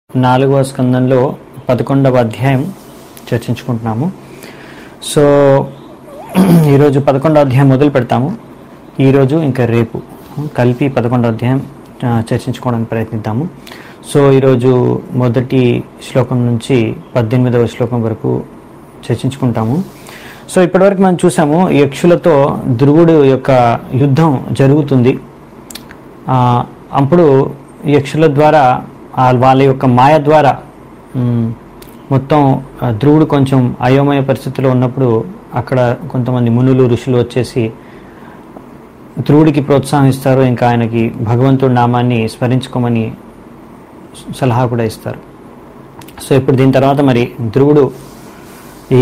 నాలుగవ స్కందంలో పదకొండవ అధ్యాయం చర్చించుకుంటున్నాము సో ఈరోజు పదకొండవ అధ్యాయం మొదలు పెడతాము ఈరోజు ఇంకా రేపు కలిపి పదకొండవ అధ్యాయం ఆ, చర్చించుకోవడానికి ప్రయత్నిద్దాము సో ఈరోజు మొదటి శ్లోకం నుంచి పద్దెనిమిదవ శ్లోకం వరకు చర్చించుకుంటాము సో ఇప్పటివరకు మనం చూసాము యక్షులతో ధ్రువుడు యొక్క యుద్ధం జరుగుతుంది ఆ, అప్పుడు యక్షుల ద్వారా ఆ వాళ్ళ యొక్క మాయ ద్వారా మ్, మొత్తం ఆ, ధ్రువుడు కొంచెం అయోమయ పరిస్థితిలో ఉన్నప్పుడు అక్కడ కొంతమంది మునులు ఋషులు వచ్చేసి ధ్రువుడికి ప్రోత్సాహిస్తారు ఇంకా ఆయనకి భగవంతుడి నామాన్ని స్మరించుకోమని సలహా కూడా ఇస్తారు సో ఇప్పుడు దీని తర్వాత మరి ధ్రువుడు ఈ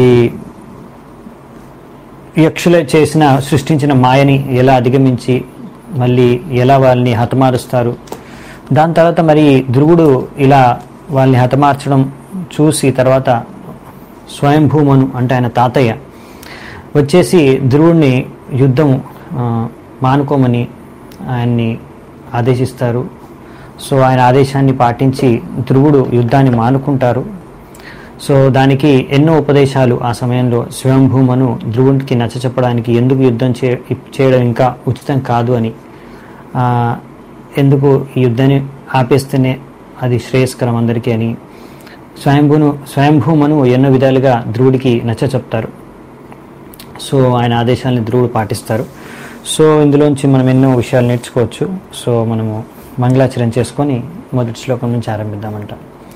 యక్షులే చేసిన సృష్టించిన మాయని ఎలా అధిగమించి మళ్ళీ ఎలా వాళ్ళని హతమారుస్తారు దాని తర్వాత మరి ధ్రువుడు ఇలా వాళ్ళని హతమార్చడం చూసి తర్వాత స్వయంభూమను అంటే ఆయన తాతయ్య వచ్చేసి ధ్రువుడిని యుద్ధం ఆ, మానుకోమని ఆయన్ని ఆదేశిస్తారు సో ఆయన ఆదేశాన్ని పాటించి ధ్రువుడు యుద్ధాన్ని మానుకుంటారు సో దానికి ఎన్నో ఉపదేశాలు ఆ సమయంలో స్వయంభూమను ధ్రువునికి నచ్చ చెప్పడానికి ఎందుకు యుద్ధం చే చేయడం ఇంకా ఉచితం కాదు అని ఆ, ఎందుకు ఈ యుద్ధాన్ని ఆపేస్తేనే అది శ్రేయస్కరం అందరికీ అని స్వయంభూను స్వయంభూమను ఎన్నో విధాలుగా ధ్రువుడికి నచ్చ చెప్తారు సో ఆయన ఆదేశాలను ధ్రువుడు పాటిస్తారు సో ఇందులోంచి మనం ఎన్నో విషయాలు నేర్చుకోవచ్చు సో మనము మంగళాచరణ చేసుకొని మొదటి శ్లోకం నుంచి ఆరంభిద్దామంట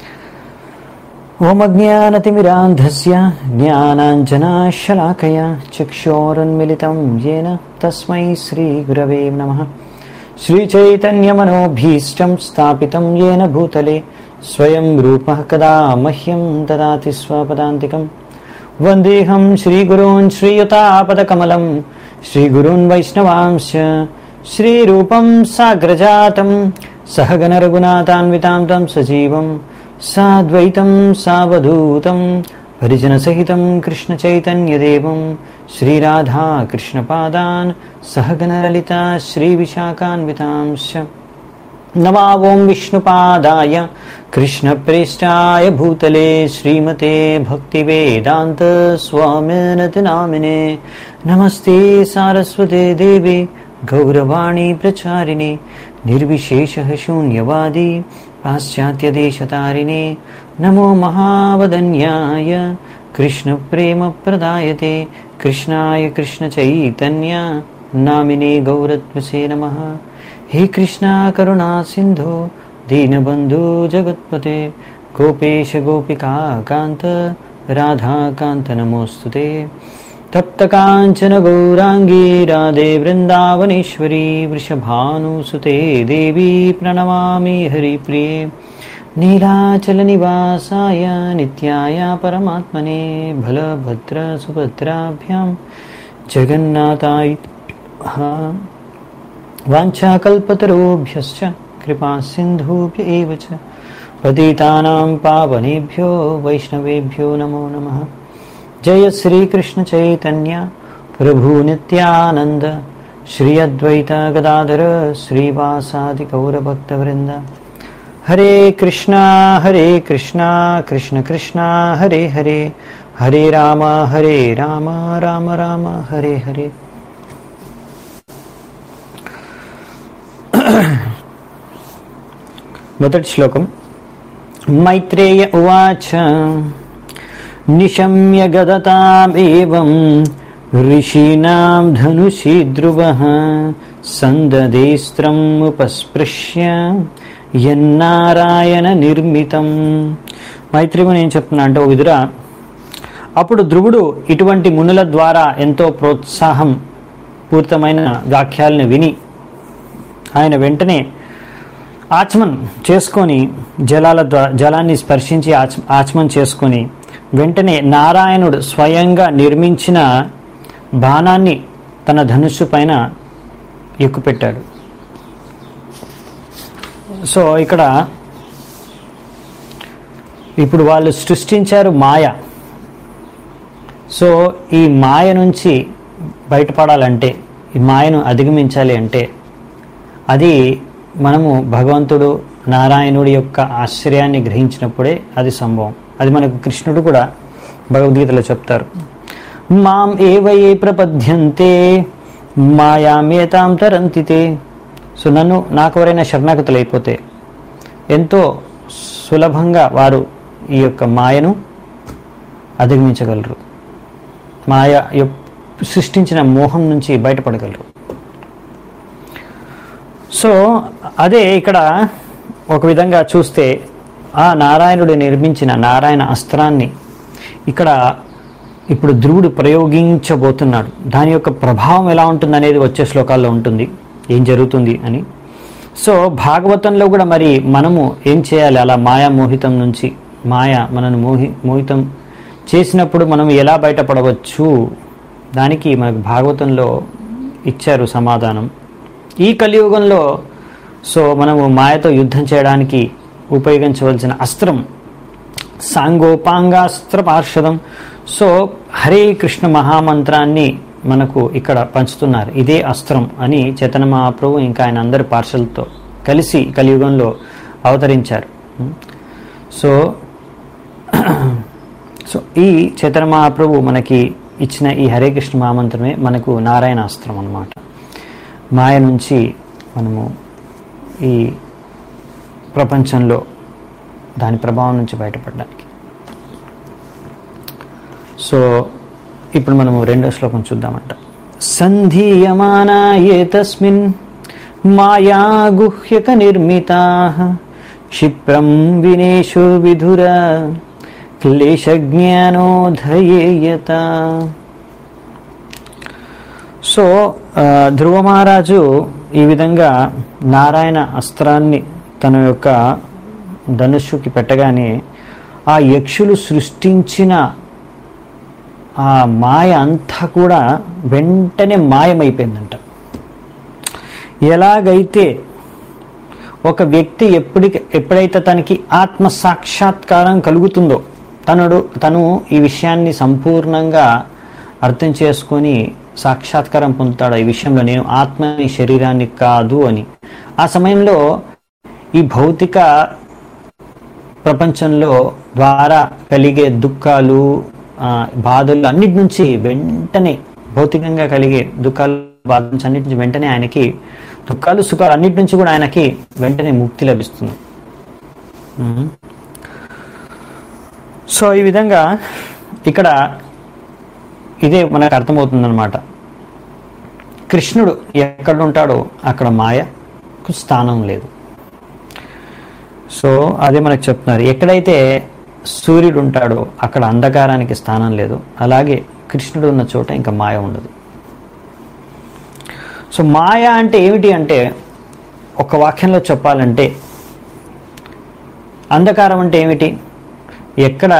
ఓమజ్ఞానతిమిరాంధస్య జ్ఞానాంజనాశలాకయ చక్షోరున్మిలితం येन తస్మై శ్రీగురవే నమ శ్రీచైతన్యమనోభీష్టం స్థాపితం येन భూతలే స్వయం రూపः కదా మహ్యం దదాతి స్వపదాంతికం వందేహం శ్రీగురూన్ శ్రీయుతాపదకమలం శ్రీగురూన్ వైష్ణవాంశ శ్రీరూపం సాగ్రజాతం సహగణ రఘునాథాన్వితాం తం సజీవం సాద్వైతం సావధూతం హరిజనసహితం కృష్ణచైతన్యదేవం శ్రీరాధా కృష్ణపాదాన్ సహగణ లలిత శ్రీవిశాఖాన్వితాంశ नमा ॐ विष्णुपादाय कृष्णप्रेष्ठाय भूतले श्रीमते भक्तिवेदान्त स्वामिनति नामिने नमस्ते सारस्वते देवे गौरवाणी प्रचारिणे निर्विशेषः शून्यवादी पाश्चात्यदेशतारिणे नमो महावदन्याय कृष्णप्रेमप्रदायते कृष्णाय कृष्णचैतन्य नामिने गौरत्वसे नमः हे कृष्णा करुणा सिन्धो दीनबन्धु जगत्पते गोपेश गोपिका कान्त राधाकान्त नमोऽस्तु ते तप्तकाञ्चन गौराङ्गी राधे वृन्दावनेश्वरी वृषभानुसुते देवी प्रणमामि हरिप्रिये नीलाचलनिवासाय नित्याय परमात्मने बलभद्रसुभद्राभ्यां जगन्नाथाय वाञ्छाकल्पतरुभ्यश्च कृपासिन्धुभ्य एव च पतितानां पावनेभ्यो वैष्णवेभ्यो नमो नमः जय श्रीकृष्णचैतन्य प्रभुनित्यानन्द श्री अद्वैत गदाधर श्रीवासादिगौरभक्तवृन्द हरे कृष्णा हरे कृष्णा कृष्ण कृष्णा हरे हरे हरे राम हरे राम राम राम हरे हरे మొదటి శ్లోకం మైత్రేయ ఉవాచ నిశమ్య గదతామేవం ఋషీణాం ధనుషి ధ్రువ సందదేస్త్రం ఉపస్పృశ్య యన్నారాయణ నిర్మితం మైత్రిముని ఏం చెప్తున్నా అంటే ఓ విధురా అప్పుడు ధ్రువుడు ఇటువంటి మునుల ద్వారా ఎంతో ప్రోత్సాహం పూరితమైన వాక్యాలను విని ఆయన వెంటనే ఆచమన్ చేసుకొని జలాల ద్వారా జలాన్ని స్పర్శించి ఆచ ఆచమన్ చేసుకొని వెంటనే నారాయణుడు స్వయంగా నిర్మించిన బాణాన్ని తన ధనుస్సు పైన ఎక్కుపెట్టాడు సో ఇక్కడ ఇప్పుడు వాళ్ళు సృష్టించారు మాయ సో ఈ మాయ నుంచి బయటపడాలంటే ఈ మాయను అధిగమించాలి అంటే అది మనము భగవంతుడు నారాయణుడి యొక్క ఆశ్చర్యాన్ని గ్రహించినప్పుడే అది సంభవం అది మనకు కృష్ణుడు కూడా భగవద్గీతలో చెప్తారు మాం ఏవయే ప్రపద్యంతే మాయామేతాం తరంతితే సో నన్ను నాకు ఎవరైనా శరణాగతులైపోతే ఎంతో సులభంగా వారు ఈ యొక్క మాయను అధిగమించగలరు మాయ యొ- సృష్టించిన మోహం నుంచి బయటపడగలరు సో అదే ఇక్కడ ఒక విధంగా చూస్తే ఆ నారాయణుడు నిర్మించిన నారాయణ అస్త్రాన్ని ఇక్కడ ఇప్పుడు ధ్రువుడు ప్రయోగించబోతున్నాడు దాని యొక్క ప్రభావం ఎలా ఉంటుంది అనేది వచ్చే శ్లోకాల్లో ఉంటుంది ఏం జరుగుతుంది అని సో భాగవతంలో కూడా మరి మనము ఏం చేయాలి అలా మాయా మోహితం నుంచి మాయ మనను మోహి మోహితం చేసినప్పుడు మనం ఎలా బయటపడవచ్చు దానికి మనకు భాగవతంలో ఇచ్చారు సమాధానం ఈ కలియుగంలో సో మనము మాయతో యుద్ధం చేయడానికి ఉపయోగించవలసిన అస్త్రం సాంగోపాంగాస్త్ర పార్షదం సో హరే కృష్ణ మహామంత్రాన్ని మనకు ఇక్కడ పంచుతున్నారు ఇదే అస్త్రం అని చైతన్య మహాప్రభు ఇంకా ఆయన అందరి పార్షలతో కలిసి కలియుగంలో అవతరించారు సో సో ఈ చైతన్య మహాప్రభు మనకి ఇచ్చిన ఈ హరే కృష్ణ మహామంత్రమే మనకు నారాయణ అస్త్రం అన్నమాట మాయ నుంచి మనము ఈ ప్రపంచంలో దాని ప్రభావం నుంచి బయటపడడానికి సో ఇప్పుడు మనము రెండో శ్లోకం చూద్దామంట సంధీయమానా ఏ తస్మిన్ మాయా గుహ్యక నిర్మితా క్షిప్రం వినేషు విధుర క్లేశజ్ఞానోధయేయత సో ఆ, ధ్రువ మహారాజు ఈ విధంగా నారాయణ అస్త్రాన్ని తన యొక్క ధనుష్యుకి పెట్టగానే ఆ యక్షులు సృష్టించిన ఆ మాయ అంతా కూడా వెంటనే మాయమైపోయిందంట ఎలాగైతే ఒక వ్యక్తి ఎప్పటికి ఎప్పుడైతే తనకి ఆత్మ సాక్షాత్కారం కలుగుతుందో తనుడు తను ఈ విషయాన్ని సంపూర్ణంగా అర్థం చేసుకొని సాక్షాత్కారం పొందుతాడు ఈ విషయంలో నేను ఆత్మని శరీరాన్ని కాదు అని ఆ సమయంలో ఈ భౌతిక ప్రపంచంలో ద్వారా కలిగే దుఃఖాలు ఆ, బాధలు అన్నిటి నుంచి వెంటనే భౌతికంగా కలిగే దుఃఖాలు బాధ నుంచి అన్నిటి నుంచి వెంటనే ఆయనకి దుఃఖాలు సుఖాలు అన్నిటి నుంచి కూడా ఆయనకి వెంటనే ముక్తి లభిస్తుంది ఉమ్. సో ఈ విధంగా ఇక్కడ ఇదే మనకు అర్థమవుతుందన్నమాట కృష్ణుడు ఎక్కడ ఉంటాడో అక్కడ మాయకు స్థానం లేదు సో అదే మనకు చెప్తున్నారు ఎక్కడైతే సూర్యుడు ఉంటాడో అక్కడ అంధకారానికి స్థానం లేదు అలాగే కృష్ణుడు ఉన్న చోట ఇంకా మాయ ఉండదు సో మాయ అంటే ఏమిటి అంటే ఒక వాక్యంలో చెప్పాలంటే అంధకారం అంటే ఏమిటి ఎక్కడ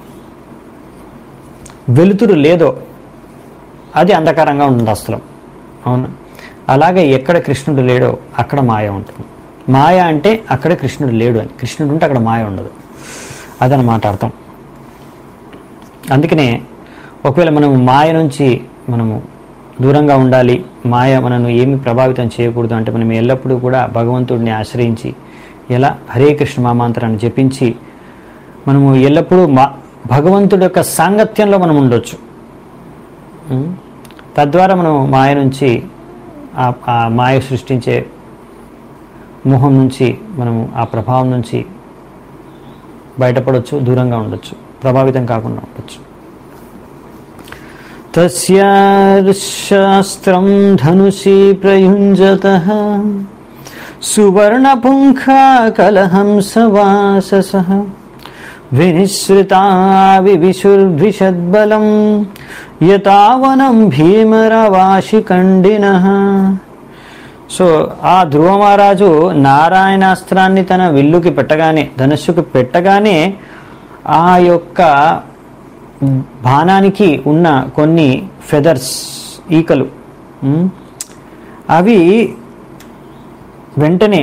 వెలుతురు లేదో అది అంధకారంగా ఉంటుంది అసలు అవును అలాగే ఎక్కడ కృష్ణుడు లేడో అక్కడ మాయ ఉంటుంది మాయ అంటే అక్కడ కృష్ణుడు లేడు అని కృష్ణుడు ఉంటే అక్కడ మాయ ఉండదు అదనమాట అర్థం అందుకనే ఒకవేళ మనము మాయ నుంచి మనము దూరంగా ఉండాలి మాయ మనను ఏమి ప్రభావితం చేయకూడదు అంటే మనం ఎల్లప్పుడూ కూడా భగవంతుడిని ఆశ్రయించి ఎలా హరే కృష్ణ మామాంతరాన్ని జపించి మనము ఎల్లప్పుడూ మా భగవంతుడి యొక్క సాంగత్యంలో మనం ఉండొచ్చు ఉం? తద్వారా మనం మాయ నుంచి ఆ- ఆ మాయ సృష్టించే మోహం నుంచి మనము ఆ ప్రభావం నుంచి బయటపడవచ్చు దూరంగా ఉండొచ్చు ప్రభావితం కాకుండా ఉండొచ్చు తస్యాస్త్రం ధనుషి ప్రయుంజత సువర్ణపుంఖా కలహంసవాసస వినిశ్రితా వివిశుర్భిషద్బలం యతావనం భీమరవాశికండిన సో ఆ ధ్రువ మహారాజు నారాయణాస్త్రాన్ని తన విల్లుకి పెట్టగానే ధనుస్సుకి పెట్టగానే ఆ యొక్క బాణానికి ఉన్న కొన్ని ఫెదర్స్ ఈకలు ఉమ్, అవి వెంటనే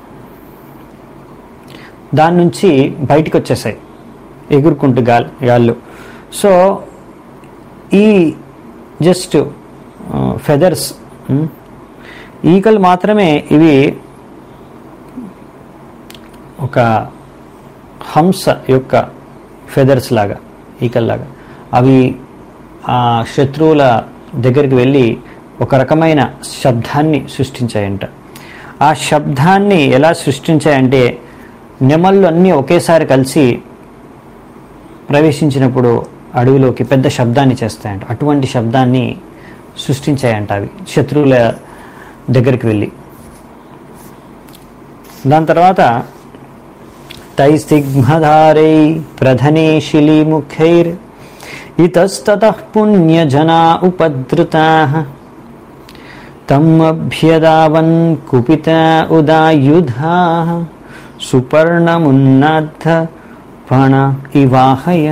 దాని నుంచి బయటికి వచ్చేసాయి ఎగురుకుంటూ గాలి గాళ్ళు సో ఈ జస్ట్ ఫెదర్స్ ఈకలు మాత్రమే ఇవి ఒక హంస యొక్క ఫెదర్స్ లాగా ఈకల్లాగా అవి ఆ శత్రువుల దగ్గరికి వెళ్ళి ఒక రకమైన శబ్దాన్ని సృష్టించాయంట ఆ శబ్దాన్ని ఎలా సృష్టించాయంటే నెమళ్ళు అన్నీ ఒకేసారి కలిసి ప్రవేశించినప్పుడు అడవిలోకి పెద్ద శబ్దాన్ని చేస్తాయంట అటువంటి శబ్దాన్ని సృష్టించాయంట అవి శత్రువుల దగ్గరికి వెళ్ళి దాని తర్వాత తైస్తిగ్మధారై ప్రధనే శిలీముఖైర్ ఇతస్తతః పుణ్యజనా ఉపద్రుతా తమ్ అభ్యదావన్ కుపిత ఉదాయుధా సుపర్ణమున్నాద్ధ పణ ఇవాహయ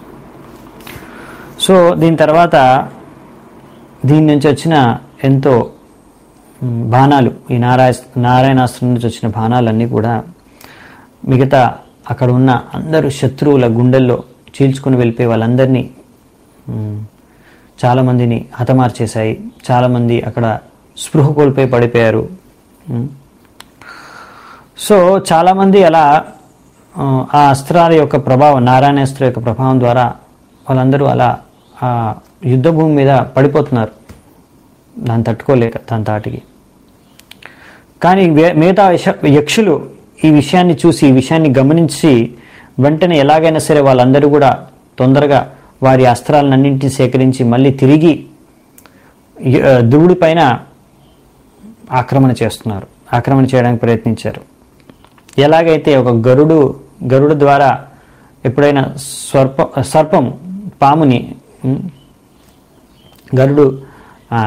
సో దీని తర్వాత దీని నుంచి వచ్చిన ఎంతో మ్, బాణాలు ఈ నారాయ నారాయణాస్త్రం నుంచి వచ్చిన బాణాలన్నీ కూడా మిగతా అక్కడ ఉన్న అందరూ శత్రువుల గుండెల్లో చీల్చుకుని వెళ్ళిపోయి వాళ్ళందరినీ మ్, చాలామందిని హతమార్చేశాయి చాలామంది అక్కడ స్పృహ కోల్పోయి పడిపోయారు మ్. సో చాలామంది అలా ఆ, ఆ అస్త్రాల యొక్క ప్రభావం నారాయణాస్త్ర యొక్క ప్రభావం ద్వారా వాళ్ళందరూ అలా ఆ యుద్ధ భూమి మీద పడిపోతున్నారు దాన్ని తట్టుకోలేక దాని తాటికి కానీ వే- మిగతా యశ- యక్షులు ఈ విషయాన్ని చూసి ఈ విషయాన్ని గమనించి వెంటనే ఎలాగైనా సరే వాళ్ళందరూ కూడా తొందరగా వారి అస్త్రాలన్నింటినీ సేకరించి మళ్ళీ తిరిగి య- ధ్రువుడి పైన ఆక్రమణ చేస్తున్నారు ఆక్రమణ చేయడానికి ప్రయత్నించారు ఎలాగైతే ఒక గరుడు గరుడు ద్వారా ఎప్పుడైనా స్వర్ప సర్పం పాముని ఉమ్, గరుడు ఆ,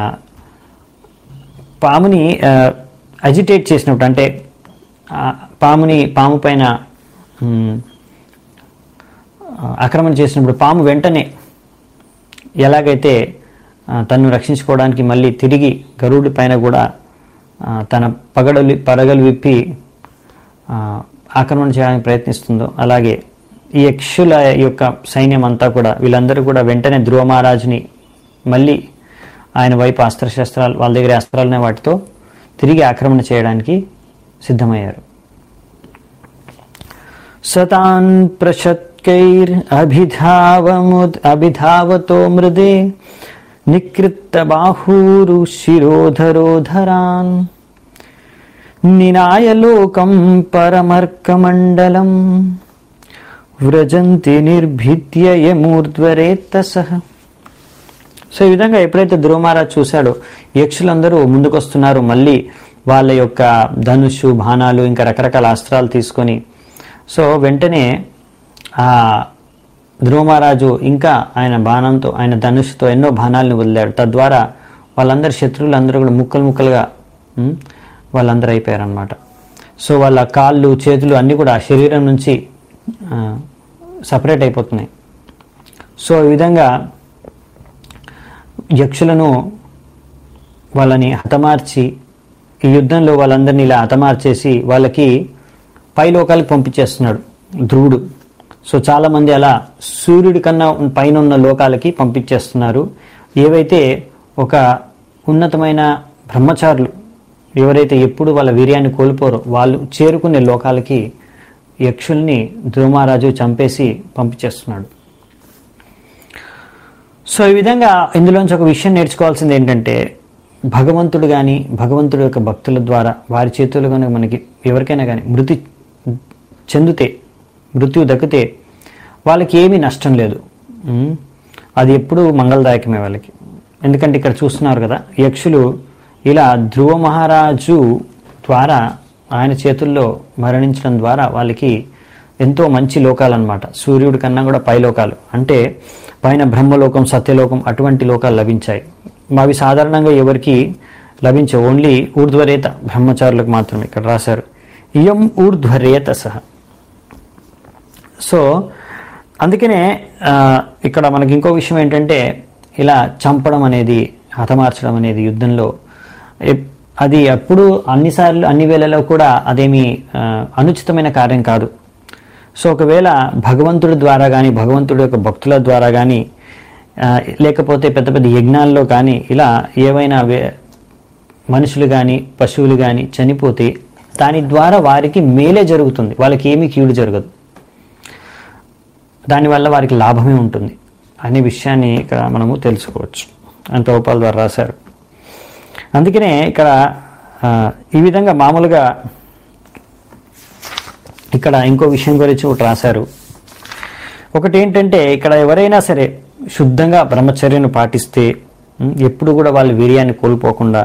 పాముని అజిటేట్ చేసినప్పుడు అంటే ఆ, పాముని పాము పైన ఉమ్, ఆ, ఆక్రమణ చేసినప్పుడు పాము వెంటనే ఎలాగైతే ఆ, తన్ను రక్షించుకోవడానికి మళ్ళీ తిరిగి గరుడి పైన కూడా ఆ, తన పగడలు పడగలు విప్పి ఆ, ఆక్రమణ చేయడానికి ప్రయత్నిస్తుందో అలాగే ఈ యక్షుల యొక్క సైన్యం అంతా కూడా వీళ్ళందరూ కూడా వెంటనే ధ్రువ మహారాజుని మళ్ళీ ఆయన వైపు అస్త్రశస్త్రాలు వాళ్ళ దగ్గర అస్త్రాలునే వాటితో తిరిగి ఆక్రమణ చేయడానికి సిద్ధమయ్యారు సతాన్ ప్రశత్కైర్ అభిధావముద్ అభిధావతో మృదే నికృత్త బాహూరు శిరోధరోధరాన్ నినాయ లోకం పరమర్కమండలం వ్రజంతి నిర్భిద్య యమూర్ధ్వరేత్తస సో ఈ విధంగా ఎప్పుడైతే ధ్రువమహారాజ్ చూశాడో యక్షులందరూ ముందుకొస్తున్నారు మళ్ళీ వాళ్ళ యొక్క ధనుషు బాణాలు ఇంకా రకరకాల అస్త్రాలు తీసుకొని సో వెంటనే ఆ ధ్రువమహారాజు ఇంకా ఆయన బాణంతో ఆయన ధనుషుతో ఎన్నో బాణాలను వదిలాడు తద్వారా వాళ్ళందరు శత్రువులందరూ కూడా ముక్కలు ముక్కలుగా ఉమ్, వాళ్ళందరూ అయిపోయారనమాట సో వాళ్ళ కాళ్ళు చేతులు అన్నీ కూడా ఆ శరీరం నుంచి సపరేట్ అయిపోతున్నాయి సో ఈ విధంగా యక్షులను వాళ్ళని హతమార్చి ఈ యుద్ధంలో వాళ్ళందరినీ ఇలా హతమార్చేసి వాళ్ళకి పై లోకాలకు పంపించేస్తున్నాడు ధ్రువుడు సో చాలామంది అలా సూర్యుడి కన్నా ఉన్- పైన ఉన్న లోకాలకి పంపించేస్తున్నారు ఏవైతే ఒక ఉన్నతమైన బ్రహ్మచారులు ఎవరైతే ఎప్పుడు వాళ్ళ వీర్యాన్ని కోల్పోరో వాళ్ళు చేరుకునే లోకాలకి యక్షుల్ని ధ్రువమహారాజు చంపేసి పంపించేస్తున్నాడు సో ఈ విధంగా ఇందులోంచి ఒక విషయం నేర్చుకోవాల్సింది ఏంటంటే భగవంతుడు కానీ భగవంతుడి యొక్క భక్తుల ద్వారా వారి చేతులు కనుక మనకి ఎవరికైనా కానీ మృతి చెందితే మృత్యు దక్కితే వాళ్ళకి ఏమీ నష్టం లేదు ఉమ్, అది ఎప్పుడూ మంగళదాయకమే వాళ్ళకి ఎందుకంటే ఇక్కడ చూస్తున్నారు కదా యక్షులు ఇలా ధ్రువ మహారాజు ద్వారా ఆయన చేతుల్లో మరణించడం ద్వారా వాళ్ళకి ఎంతో మంచి లోకాలన్నమాట సూర్యుడి కన్నా కూడా పై లోకాలు అంటే పైన బ్రహ్మలోకం సత్యలోకం అటువంటి లోకాలు లభించాయి అవి సాధారణంగా ఎవరికి లభించే ఓన్లీ ఊర్ధ్వరేత బ్రహ్మచారులకు మాత్రమే ఇక్కడ రాశారు ఇయం ఊర్ధ్వరేత సహ సో అందుకనే ఆ, ఇక్కడ మనకి ఇంకో విషయం ఏంటంటే ఇలా చంపడం అనేది హతమార్చడం అనేది యుద్ధంలో ఎప్- అది అప్పుడు అన్నిసార్లు అన్ని వేళలో కూడా అదేమి ఆ, అనుచితమైన కార్యం కాదు సో ఒకవేళ భగవంతుడి ద్వారా కానీ భగవంతుడి యొక్క భక్తుల ద్వారా కానీ లేకపోతే పెద్ద పెద్ద యజ్ఞాల్లో కానీ ఇలా ఏవైనా వే- మనుషులు కానీ పశువులు కానీ చనిపోతే దాని ద్వారా వారికి మేలే జరుగుతుంది వాళ్ళకి ఏమీ కీడు జరగదు దానివల్ల వారికి లాభమే ఉంటుంది అనే విషయాన్ని ఇక్కడ మనము తెలుసుకోవచ్చు అని ప్రభుపాల ద్వారా రాశారు అందుకనే ఇక్కడ ఆ, ఈ విధంగా మామూలుగా ఇక్కడ ఇంకో విషయం గురించి ఒకటి రాశారు ఒకటి ఏంటంటే ఇక్కడ ఎవరైనా సరే శుద్ధంగా బ్రహ్మచర్యను పాటిస్తే ఉం, ఎప్పుడు కూడా వాళ్ళు వీర్యాన్ని కోల్పోకుండా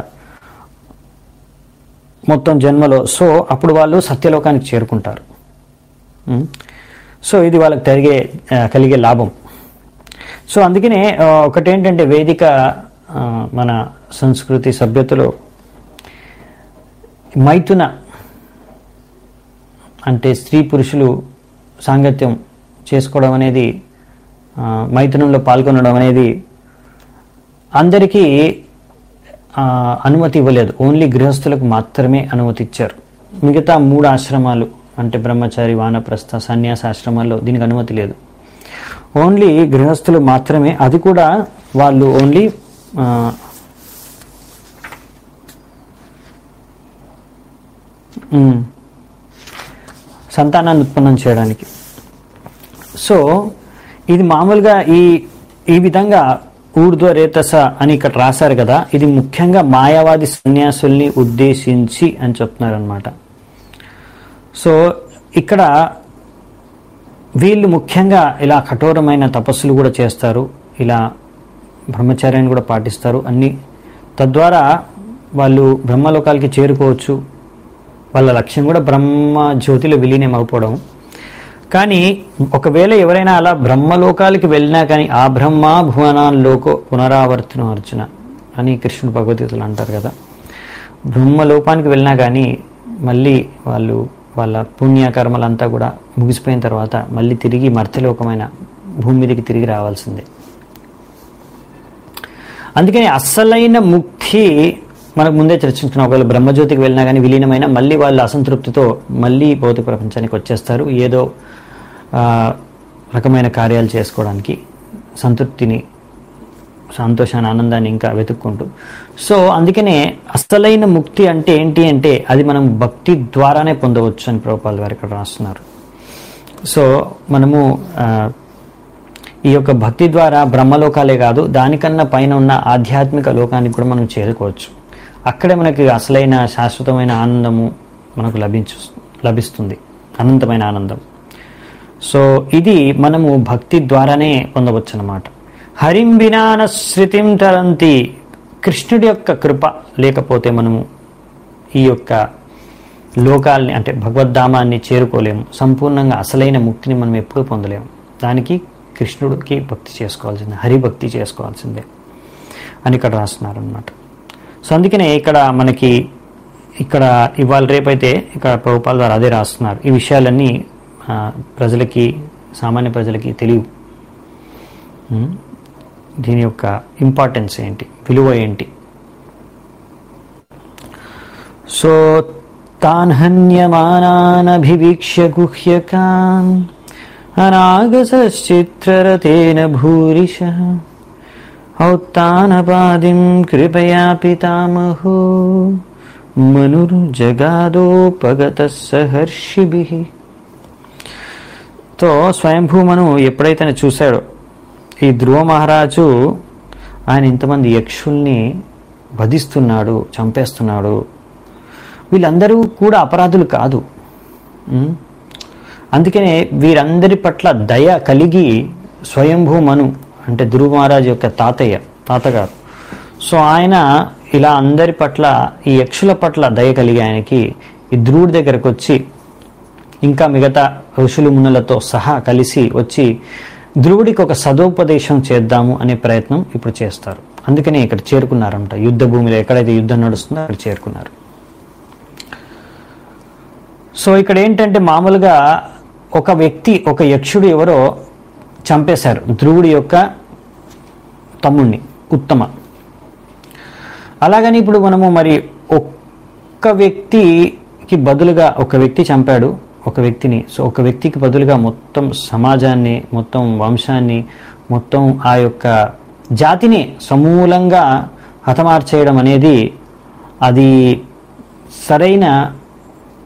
మొత్తం జన్మలో సో అప్పుడు వాళ్ళు సత్యలోకానికి చేరుకుంటారు ఉం. సో ఇది వాళ్ళకి జరిగే ఆ, కలిగే లాభం సో అందుకనే ఆ, ఒకటేంటంటే వేదిక ఆ, మన సంస్కృతి సభ్యతలో మైథున అంటే స్త్రీ పురుషులు సాంగత్యం చేసుకోవడం అనేది ఆ, మైథునంలో పాల్గొనడం అనేది అందరికీ ఆ, అనుమతి ఇవ్వలేదు ఓన్లీ గృహస్థులకు మాత్రమే అనుమతి ఇచ్చారు మిగతా మూడు ఆశ్రమాలు అంటే బ్రహ్మచారి వానప్రస్థ సన్యాస ఆశ్రమాల్లో దీనికి అనుమతి లేదు ఓన్లీ గృహస్థులు మాత్రమే అది కూడా వాళ్ళు ఓన్లీ ఆ, ఉమ్, సంతానాన్ని ఉత్పన్నం చేయడానికి సో ఇది మామూలుగా ఈ ఈ విధంగా ఊర్ధ్వ రేతస అని ఇక్కడ రాశారు కదా ఇది ముఖ్యంగా మాయావాది సన్యాసుల్ని ఉద్దేశించి అని చెప్తున్నారు అనమాట సో ఇక్కడ వీళ్ళు ముఖ్యంగా ఇలా కఠోరమైన తపస్సులు కూడా చేస్తారు ఇలా బ్రహ్మచర్యాన్ని కూడా పాటిస్తారు అన్ని తద్వారా వాళ్ళు బ్రహ్మలోకాలకి చేరుకోవచ్చు వాళ్ళ లక్ష్యం కూడా బ్రహ్మ జ్యోతిలో విలీనం అయిపోవడం కానీ ఒకవేళ ఎవరైనా అలా బ్రహ్మలోకాలకి వెళ్ళినా కానీ ఆ బ్రహ్మ భువనాల్లోకో పునరావర్తనం అర్జున అని కృష్ణుడు భగవద్గీతలు అంటారు కదా బ్రహ్మలోకానికి వెళ్ళినా కానీ మళ్ళీ వాళ్ళు వాళ్ళ పుణ్యకర్మలంతా కూడా ముగిసిపోయిన తర్వాత మళ్ళీ తిరిగి మర్త్యలోకమైన భూమి మీదకి తిరిగి రావాల్సిందే అందుకని అస్సలైన ముక్తి మనకు ముందే చర్చించుకున్నాం ఒకవేళ బ్రహ్మజ్యోతికి వెళ్ళినా కానీ విలీనమైన మళ్ళీ వాళ్ళు అసంతృప్తితో మళ్ళీ భౌతిక ప్రపంచానికి వచ్చేస్తారు ఏదో ఆ, రకమైన కార్యాలు చేసుకోవడానికి సంతృప్తిని సంతోషాన్ని ఆనందాన్ని ఇంకా వెతుక్కుంటూ సో అందుకనే అసలైన ముక్తి అంటే ఏంటి అంటే అది మనం భక్తి ద్వారానే పొందవచ్చు అని ప్రభుపాల్ గారు ఇక్కడ రాస్తున్నారు సో మనము ఆ, ఈ యొక్క భక్తి ద్వారా బ్రహ్మలోకాలే కాదు దానికన్నా పైన ఉన్న ఆధ్యాత్మిక లోకానికి కూడా మనం చేరుకోవచ్చు అక్కడే మనకి అసలైన శాశ్వతమైన ఆనందము మనకు లభించు లభిస్తుంది అనంతమైన ఆనందం సో ఇది మనము భక్తి ద్వారానే పొందవచ్చు అన్నమాట హరిం వినాన శృతిం తరంతి కృష్ణుడి యొక్క కృప లేకపోతే మనము ఈ యొక్క లోకాల్ని అంటే భగవద్ధామాన్ని చేరుకోలేము సంపూర్ణంగా అసలైన ముక్తిని మనం ఎప్పుడూ పొందలేము దానికి కృష్ణుడికి భక్తి చేసుకోవాల్సిందే హరిభక్తి చేసుకోవాల్సిందే అని ఇక్కడ రాస్తున్నారు అనమాట సో అందుకనే ఇక్కడ మనకి ఇక్కడ ఇవాళ రేపైతే ఇక్కడ ప్రభుపాల ద్వారా అదే రాస్తున్నారు ఈ విషయాలన్నీ ఆ, ప్రజలకి సామాన్య ప్రజలకి తెలియవు ఉం? దీని యొక్క ఇంపార్టెన్స్ ఏంటి విలువ ఏంటి సో తాన్ హన్యమానానభివీక్ష్య గుహ్యకాన్ అనాగసశ్చిత్రరతేన భూరిశ ఔత్తానపాదిం కృపయా పితామహో మనుర్జగాదోపగత సహర్షిభి తో స్వయంభూమను ఎప్పుడైతే ఆయన చూశాడో ఈ ధ్రువ మహారాజు ఆయన ఇంతమంది యక్షుల్ని వధిస్తున్నాడు చంపేస్తున్నాడు వీళ్ళందరూ కూడా అపరాధులు కాదు ఉం? అందుకనే వీరందరి పట్ల దయ కలిగి స్వయంభూ మను అంటే ధ్రువ మహారాజు యొక్క తాతయ్య తాతగారు సో ఆయన ఇలా అందరి పట్ల ఈ యక్షుల పట్ల దయ కలిగి ఆయనకి ఈ ధ్రువుడి దగ్గరకు వచ్చి ఇంకా మిగతా ఋషులు మునులతో సహా కలిసి వచ్చి ధ్రువుడికి ఒక సదోపదేశం చేద్దాము అనే ప్రయత్నం ఇప్పుడు చేస్తారు అందుకనే ఇక్కడ చేరుకున్నారంట యుద్ధ భూమిలో ఎక్కడైతే యుద్ధం నడుస్తుందో అక్కడ చేరుకున్నారు సో ఇక్కడ ఏంటంటే మామూలుగా ఒక వ్యక్తి ఒక యక్షుడు ఎవరో చంపేశారు ధ్రువుడి యొక్క తమ్ముణ్ణి ఉత్తమ అలాగని ఇప్పుడు మనము మరి ఒక్క వ్యక్తికి బదులుగా ఒక వ్యక్తి చంపాడు ఒక వ్యక్తిని సో ఒక వ్యక్తికి బదులుగా మొత్తం సమాజాన్ని మొత్తం వంశాన్ని మొత్తం ఆ యొక్క జాతిని సమూలంగా హతమార్చేయడం అనేది అది సరైన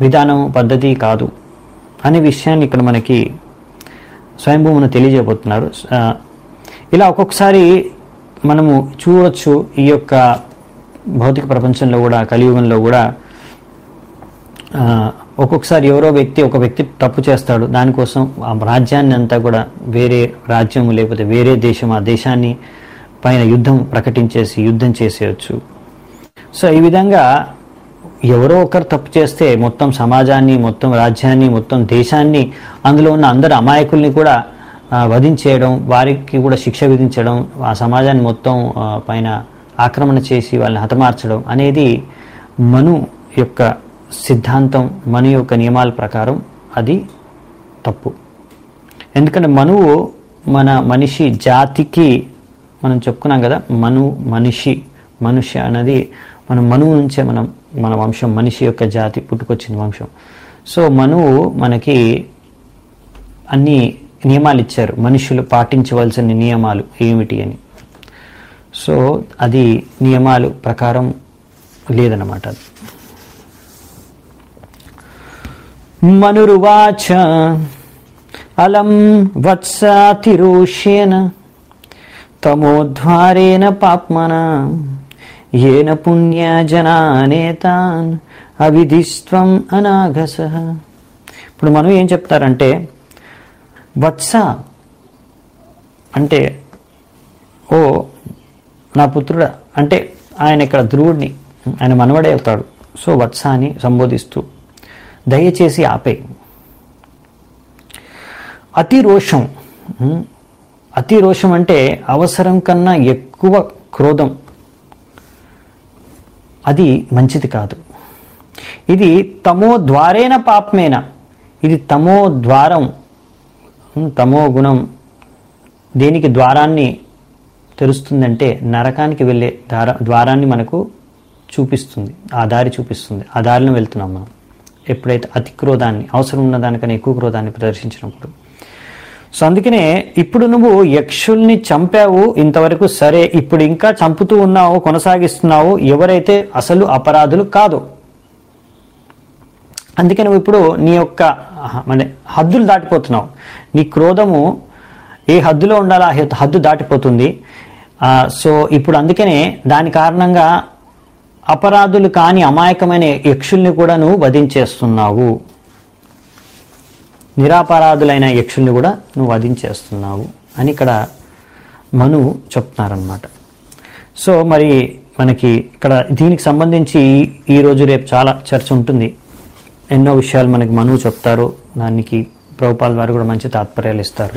విధానం పద్ధతి కాదు అనే విషయాన్ని ఇక్కడ మనకి స్వయంభూమును తెలియజేయబోతున్నారు ఆ, ఇలా ఒక్కొక్కసారి మనము చూడవచ్చు ఈ యొక్క భౌతిక ప్రపంచంలో కూడా కలియుగంలో కూడా ఆ, ఒక్కొక్కసారి ఎవరో వ్యక్తి ఒక వ్యక్తి తప్పు చేస్తాడు దానికోసం ఆ రాజ్యాన్ని అంతా కూడా వేరే రాజ్యం లేకపోతే వేరే దేశం ఆ దేశాన్ని పైన యుద్ధం ప్రకటించేసి యుద్ధం చేసేయచ్చు సో ఈ విధంగా ఎవరో ఒకరు తప్పు చేస్తే మొత్తం సమాజాన్ని మొత్తం రాజ్యాన్ని మొత్తం దేశాన్ని అందులో ఉన్న అందరు అమాయకుల్ని కూడా ఆ, వధించేయడం వారికి కూడా శిక్ష విధించడం ఆ సమాజాన్ని మొత్తం ఆ, పైన ఆక్రమణ చేసి వాళ్ళని హతమార్చడం అనేది మను యొక్క సిద్ధాంతం మను యొక్క నియమాల ప్రకారం అది తప్పు ఎందుకంటే మనువు మన మనిషి జాతికి మనం చెప్పుకున్నాం కదా మను మనిషి మనుష్య అనేది మనం మనువు నుంచే మనం మన వంశం మనిషి యొక్క జాతి పుట్టుకొచ్చిన వంశం సో మనువు మనకి అన్ని నియమాలు ఇచ్చారు మనుషులు పాటించవలసిన నియమాలు ఏమిటి అని సో అది నియమాలు ప్రకారం లేదన్నమాట అది మనురువాచ అలం వత్సాతిరోష్యేన తమోద్వారేణ పాప్మన ఏన పుణ్యజనానేతాన్ అవిధిస్త్వం అనాఘస ఇప్పుడు మనం ఏం చెప్తారంటే వత్స అంటే ఓ నా పుత్రుడా అంటే ఆయన ఇక్కడ ధ్రువుడిని ఆయన మనవడే అవుతాడు సో వత్స అని సంబోధిస్తూ దయచేసి ఆపే అతి రోషం ఉం? అతి రోషం అంటే అవసరం కన్నా ఎక్కువ క్రోధం అది మంచిది కాదు ఇది తమో ద్వారేన పాపమేన ఇది తమో ద్వారం ఉం, తమో గుణం దేనికి ద్వారాన్ని తెరుస్తుందంటే నరకానికి వెళ్ళే దార ద్వారాన్ని మనకు చూపిస్తుంది ఆ దారి చూపిస్తుంది ఆ దారిలో వెళ్తున్నాం మనం ఎప్పుడైతే అతి క్రోధాన్ని అవసరం ఉన్న దానికన్నా ఎక్కువ క్రోధాన్ని ప్రదర్శించినప్పుడు సో అందుకనే ఇప్పుడు నువ్వు యక్షుల్ని చంపావు ఇంతవరకు సరే ఇప్పుడు ఇంకా చంపుతూ ఉన్నావు కొనసాగిస్తున్నావు ఎవరైతే అసలు అపరాధులు కాదు అందుకే నువ్వు ఇప్పుడు నీ యొక్క ఆహా, మన హద్దులు దాటిపోతున్నావు నీ క్రోధము ఏ హద్దులో ఉండాలో ఆ హె- హద్దు దాటిపోతుంది ఆ, సో ఇప్పుడు అందుకనే దాని కారణంగా అపరాధులు కాని అమాయకమైన యక్షుల్ని కూడా నువ్వు వధించేస్తున్నావు నిరాపరాధులైన యక్షుల్ని కూడా నువ్వు వధించేస్తున్నావు అని ఇక్కడ మను చెప్తున్నారనమాట సో మరి మనకి ఇక్కడ దీనికి సంబంధించి ఈ రోజు రేపు చాలా చర్చ ఉంటుంది ఎన్నో విషయాలు మనకి మనువు చెప్తారు దానికి ప్రభుపాల్ వారు కూడా మంచి తాత్పర్యాలు ఇస్తారు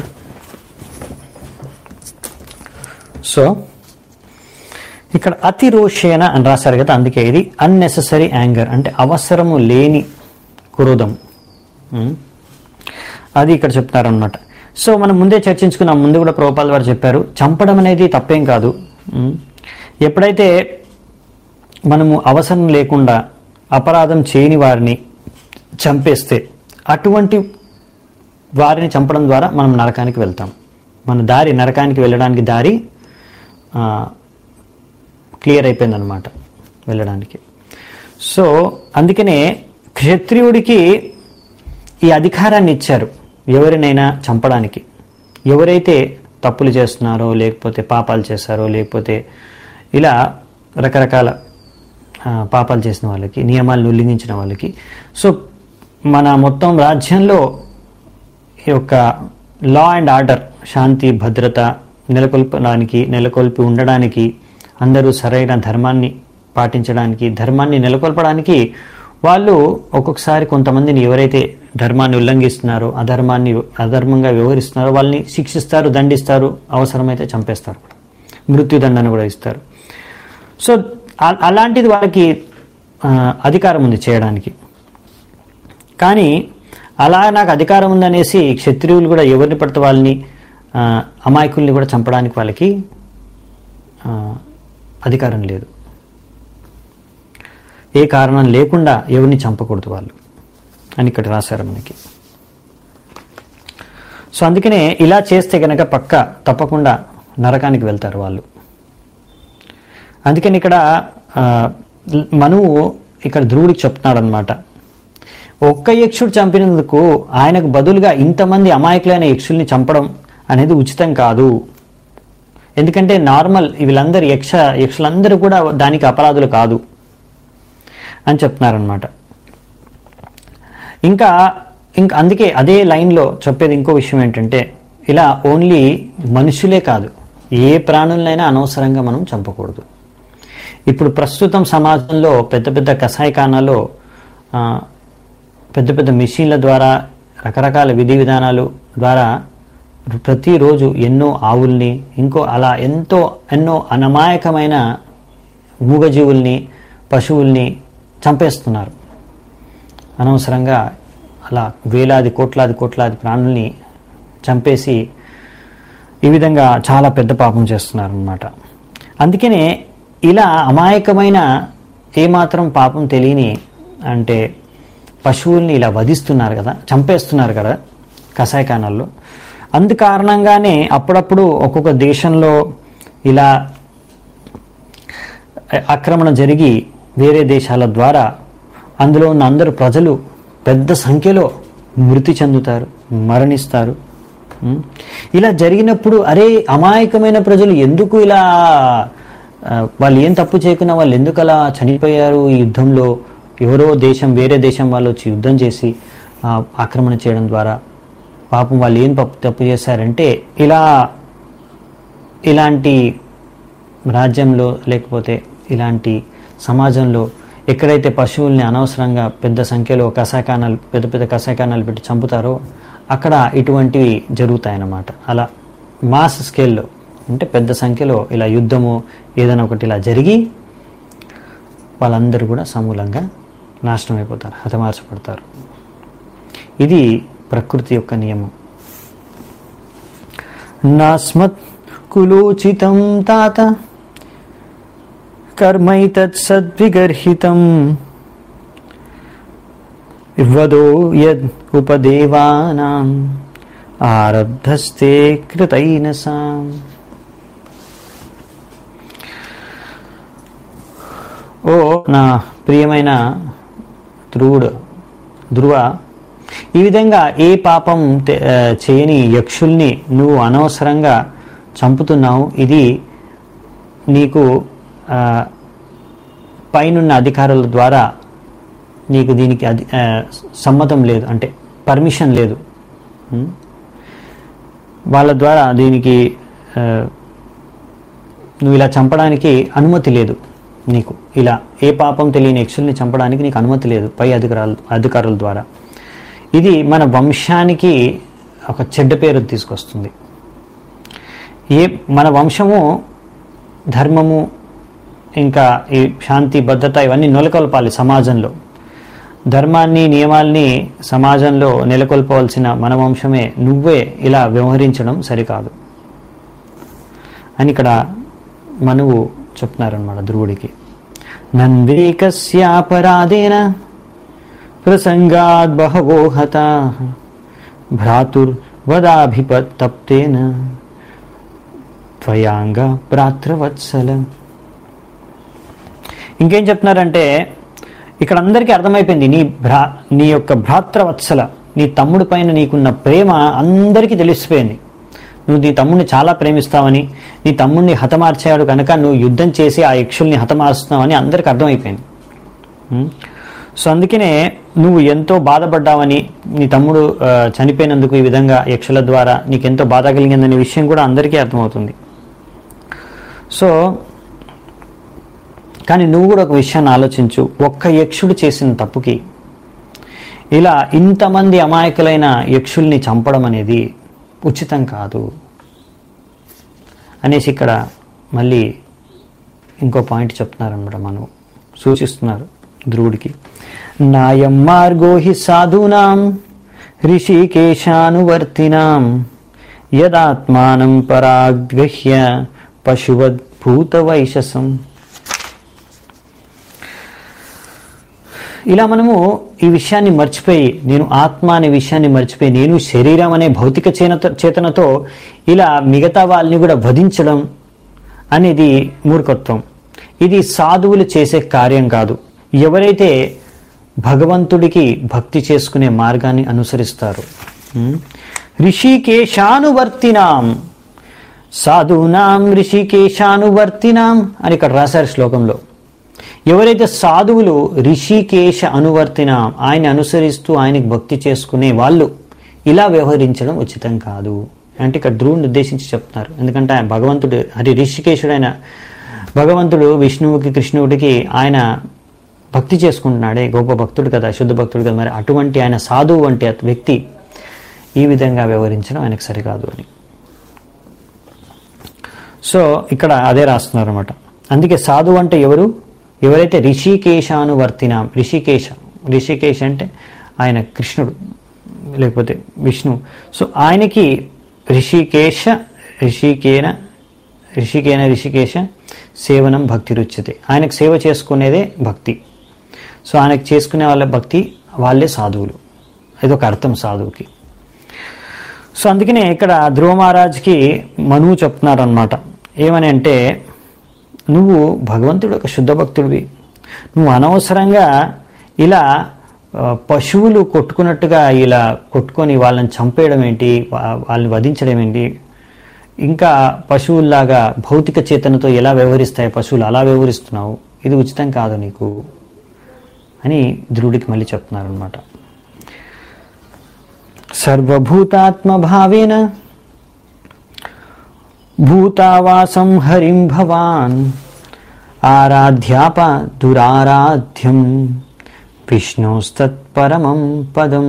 సో ఇక్కడ అతి రోషేన అని రాశారు కదా అందుకే ఇది అన్నెసెసరీ యాంగర్ అంటే అవసరము లేని క్రోధం ఉం? అది ఇక్కడ చెప్తారనమాట సో మనం ముందే చర్చించుకున్నాం ముందు కూడా ప్రభుపాల్ వారు చెప్పారు చంపడం అనేది తప్పేం కాదు ఉం? ఎప్పుడైతే మనము అవసరం లేకుండా అపరాధం చేయని వారిని చంపేస్తే అటువంటి వారిని చంపడం ద్వారా మనం నరకానికి వెళ్తాం మన దారి నరకానికి వెళ్ళడానికి దారి ఆ, క్లియర్ అయిపోయిందనమాట వెళ్ళడానికి సో అందుకనే క్షత్రియుడికి ఈ అధికారాన్ని ఇచ్చారు ఎవరినైనా చంపడానికి ఎవరైతే తప్పులు చేస్తున్నారో లేకపోతే పాపాలు చేస్తారో లేకపోతే ఇలా రకరకాల ఆ, పాపాలు చేసిన వాళ్ళకి నియమాలను ఉల్లంఘించిన వాళ్ళకి సో మన మొత్తం రాజ్యంలో ఈ యొక్క లా అండ్ ఆర్డర్ శాంతి భద్రత నెలకొల్పడానికి నెలకొల్పి ఉండడానికి అందరూ సరైన ధర్మాన్ని పాటించడానికి ధర్మాన్ని నెలకొల్పడానికి వాళ్ళు ఒక్కొక్కసారి కొంతమందిని ఎవరైతే ధర్మాన్ని ఉల్లంఘిస్తున్నారో అధర్మాన్ని అధర్మంగా వ్యవహరిస్తున్నారో వాళ్ళని శిక్షిస్తారు దండిస్తారు అవసరమైతే చంపేస్తారు కూడా మృత్యుదండను కూడా ఇస్తారు సో అ- అలాంటిది వాళ్ళకి ఆ, అధికారం ఉంది చేయడానికి కానీ అలా నాకు అధికారం ఉందనేసి క్షత్రియులు కూడా ఎవరిని పడితే వాళ్ళని ఆ, అమాయకుల్ని కూడా చంపడానికి వాళ్ళకి ఆ, అధికారం లేదు ఏ కారణం లేకుండా ఎవరిని చంపకూడదు వాళ్ళు అని ఇక్కడ రాశారు మనకి సో అందుకనే ఇలా చేస్తే కనుక పక్క తప్పకుండా నరకానికి వెళ్తారు వాళ్ళు అందుకని ఇక్కడ ఆ, మనువు ఇక్కడ ధ్రువుడికి చెప్తున్నాడు అనమాట ఒక్క యక్షుడు చంపినందుకు ఆయనకు బదులుగా ఇంతమంది అమాయకులైన యక్షుల్ని చంపడం అనేది ఉచితం కాదు ఎందుకంటే నార్మల్ వీళ్ళందరూ యక్ష యక్షులందరూ కూడా దానికి అపరాధులు కాదు అని చెప్తున్నారనమాట ఇంకా ఇంకా అందుకే అదే లైన్లో చెప్పేది ఇంకో విషయం ఏంటంటే ఇలా ఓన్లీ మనుషులే కాదు ఏ ప్రాణులనైనా అనవసరంగా మనం చంపకూడదు ఇప్పుడు ప్రస్తుతం సమాజంలో పెద్ద పెద్ద కషాయఖానాల్లో ఆ, పెద్ద పెద్ద మిషన్ల ద్వారా రకరకాల విధి విధానాలు ద్వారా ప్రతిరోజు ఎన్నో ఆవుల్ని ఇంకో అలా ఎంతో ఎన్నో అనమాయకమైన మూగజీవుల్ని పశువుల్ని చంపేస్తున్నారు అనవసరంగా అలా వేలాది కోట్లాది కోట్లాది ప్రాణుల్ని చంపేసి ఈ విధంగా చాలా పెద్ద పాపం చేస్తున్నారు అనమాట అందుకనే ఇలా అమాయకమైన ఏమాత్రం పాపం తెలియని అంటే పశువుల్ని ఇలా వధిస్తున్నారు కదా చంపేస్తున్నారు కదా కషాయఖానాల్లో అందు కారణంగానే అప్పుడప్పుడు ఒక్కొక్క దేశంలో ఇలా ఆక్రమణ జరిగి వేరే దేశాల ద్వారా అందులో ఉన్న అందరు ప్రజలు పెద్ద సంఖ్యలో మృతి చెందుతారు మరణిస్తారు ఉం? ఇలా జరిగినప్పుడు అరే అమాయకమైన ప్రజలు ఎందుకు ఇలా ఆ, వాళ్ళు ఏం తప్పు చేయకుండా వాళ్ళు ఎందుకు అలా చనిపోయారు ఈ యుద్ధంలో ఎవరో దేశం వేరే దేశం వాళ్ళు వచ్చి యుద్ధం చేసి ఆ, ఆక్రమణ చేయడం ద్వారా పాపం వాళ్ళు ఏం తప్పు తప్పు చేశారంటే ఇలా ఇలాంటి రాజ్యంలో లేకపోతే ఇలాంటి సమాజంలో ఎక్కడైతే పశువుల్ని అనవసరంగా పెద్ద సంఖ్యలో కషాయఖానాలు పెద్ద పెద్ద కషాయఖానాలు పెట్టి చంపుతారో అక్కడ ఇటువంటివి జరుగుతాయన్నమాట అలా మాస్ స్కేల్లో అంటే పెద్ద సంఖ్యలో ఇలా యుద్ధము ఏదైనా ఒకటి ఇలా జరిగి వాళ్ళందరూ కూడా సమూలంగా నాశనం అయిపోతారు హతమార్చబడతారు ఇది ప్రకృతి యొక్క నియమం నాస్మత్ కులోచితం తాత కర్మైతత్ సద్విగర్హితం వదో యద్ ఉపదేవానాం ఆరబ్ధస్తే కృతైన సాం ఓ నా ప్రియమైన ధ్రువుడు ధ్రువ ఈ విధంగా ఏ పాపం తె- ఆ, చేయని యక్షుల్ని నువ్వు అనవసరంగా చంపుతున్నావు ఇది నీకు ఆ, పైనున్న అధికారుల ద్వారా నీకు దీనికి అధి ఆ, సమ్మతం లేదు అంటే పర్మిషన్ లేదు ఉం? వాళ్ళ ద్వారా దీనికి ఆ, నువ్వు ఇలా చంపడానికి అనుమతి లేదు నీకు ఇలా ఏ పాపం తెలియని యక్షుల్ని చంపడానికి నీకు అనుమతి లేదు పై అధికారుల అధికారుల ద్వారా ఇది మన వంశానికి ఒక చెడ్డ పేరు తీసుకొస్తుంది ఏ మన వంశము ధర్మము ఇంకా ఈ శాంతి భద్రత ఇవన్నీ నెలకొల్పాలి సమాజంలో ధర్మాన్ని నియమాల్ని సమాజంలో నెలకొల్పవలసిన మన వంశమే నువ్వే ఇలా వ్యవహరించడం సరికాదు అని ఇక్కడ మనువు చెప్తున్నారనమాట ధ్రువుడికి నందేకస్యాపరాధేన ప్రసంగాద్ బహవో హతా భ్రాతుర్వదాభిపత్తప్తేన త్వయాంగ భ్రాతృవత్సల ఇంకేం చెప్తున్నారంటే ఇక్కడ అందరికీ అర్థమైపోయింది నీ భ్రా నీ యొక్క భ్రాతృవత్సల నీ తమ్ముడి పైన నీకున్న ప్రేమ అందరికీ తెలిసిపోయింది నువ్వు నీ తమ్ముడిని చాలా ప్రేమిస్తావని నీ తమ్ముడిని హతమార్చాడు కనుక నువ్వు యుద్ధం చేసి ఆ యక్షుల్ని హతమారుస్తున్నావని అందరికీ అర్థమైపోయింది ఉం? సో అందుకనే నువ్వు ఎంతో బాధపడ్డావని నీ తమ్ముడు ఆ, చనిపోయినందుకు ఈ విధంగా యక్షుల ద్వారా నీకెంతో బాధ కలిగిందనే విషయం కూడా అందరికీ అర్థమవుతుంది సో కానీ నువ్వు కూడా ఒక విషయాన్ని ఆలోచించు ఒక్క యక్షుడు చేసిన తప్పుకి ఇలా ఇంతమంది అమాయకులైన యక్షుల్ని చంపడం అనేది ఉచితం కాదు అనేసి ఇక్కడ మళ్ళీ ఇంకో పాయింట్ చెప్తున్నారనమాట మనం సూచిస్తున్నారు ధ్రువుడికి నాయం మార్గో హి సాధూనాం ఋషికేశానువర్తినాం యదాత్మానం పరాగ్రహ్య పశువద్భూత వైశసం ఇలా మనము ఈ విషయాన్ని మర్చిపోయి నేను ఆత్మ అనే విషయాన్ని మర్చిపోయి నేను శరీరం అనే భౌతిక చేనత చేతనతో ఇలా మిగతా వాళ్ళని కూడా వధించడం అనేది మూర్ఖత్వం ఇది సాధువులు చేసే కార్యం కాదు ఎవరైతే భగవంతుడికి భక్తి చేసుకునే మార్గాన్ని అనుసరిస్తారు ఉమ్. ఋషికేశానువర్తినాం సాధూనాం ఋషికేశానువర్తినాం అని ఇక్కడ రాశారు శ్లోకంలో ఎవరైతే సాధువులు ఋషికేశ అనువర్తినాం ఆయన అనుసరిస్తూ ఆయనకి భక్తి చేసుకునే వాళ్ళు ఇలా వ్యవహరించడం ఉచితం కాదు అంటే ఇక్కడ ధ్రువుని ఉద్దేశించి చెప్తున్నారు ఎందుకంటే ఆయన భగవంతుడు హరి ఋషికేశుడైన భగవంతుడు విష్ణువుకి కృష్ణుడికి ఆయన భక్తి చేసుకుంటున్నాడే గొప్ప భక్తుడు కదా శుద్ధ భక్తుడు కదా మరి అటువంటి ఆయన సాధువు వంటి వ్యక్తి ఈ విధంగా వ్యవహరించడం ఆయనకు సరికాదు అని సో ఇక్కడ అదే రాస్తున్నారు అనమాట అందుకే సాధువు అంటే ఎవరు ఎవరైతే ఋషికేశానువర్తినాం ఋషికేశ ఋషికేశ అంటే ఆయన కృష్ణుడు లేకపోతే విష్ణు సో ఆయనకి ఋషికేశ ఋషికేన ఋషికేన ఋషికేశ సేవనం భక్తి రుచ్యతే ఆయనకు సేవ చేసుకునేదే భక్తి సో ఆయనకు చేసుకునే వాళ్ళ భక్తి వాళ్ళే సాధువులు ఇదొక అర్థం సాధువుకి సో అందుకనే ఇక్కడ ధ్రువ మహారాజ్కి మనువు చెప్తున్నారు అనమాట ఏమని అంటే నువ్వు భగవంతుడు ఒక శుద్ధ భక్తుడివి నువ్వు అనవసరంగా ఇలా ఆ, పశువులు కొట్టుకున్నట్టుగా ఇలా కొట్టుకొని వాళ్ళని చంపేయడం ఏంటి వా- వాళ్ళని వధించడం ఏంటి ఇంకా పశువుల్లాగా భౌతిక చేతనతో ఎలా వ్యవహరిస్తాయి పశువులు అలా వ్యవహరిస్తున్నావు ఇది ఉచితం కాదు నీకు అని ధ్రువుడికి మళ్ళీ చెప్తున్నారు అనమాట సర్వభూతాత్మభావేన భూతావాసం హరిం భవాన్ ఆరాధ్యాప దురారాధ్యం విష్ణోస్తత్పరమం పదం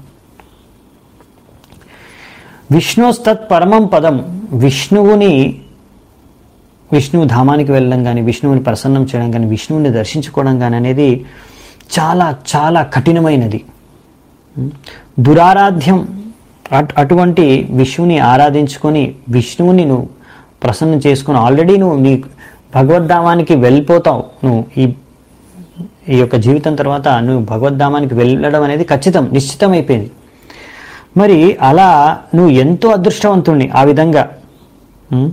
విష్ణోస్తత్పరమం పదం విష్ణువుని విష్ణువు ధామానికి వెళ్ళడం కానీ విష్ణువుని ప్రసన్నం చేయడం కానీ విష్ణువుని దర్శించుకోవడం కానీ అనేది చాలా చాలా కఠినమైనది దురారాధ్యం అట్- అటువంటి విష్ణువుని ఆరాధించుకొని విష్ణువుని నువ్వు ప్రసన్నం చేసుకుని ఆల్రెడీ నువ్వు నీ భగవద్ధామానికి వెళ్ళిపోతావు నువ్వు ఈ ఈ యొక్క జీవితం తర్వాత నువ్వు భగవద్ధామానికి వెళ్ళడం అనేది ఖచ్చితం నిశ్చితమైపోయింది మరి అలా నువ్వు ఎంతో అదృష్టవంతుణ్ణి ఆ విధంగా ఉం?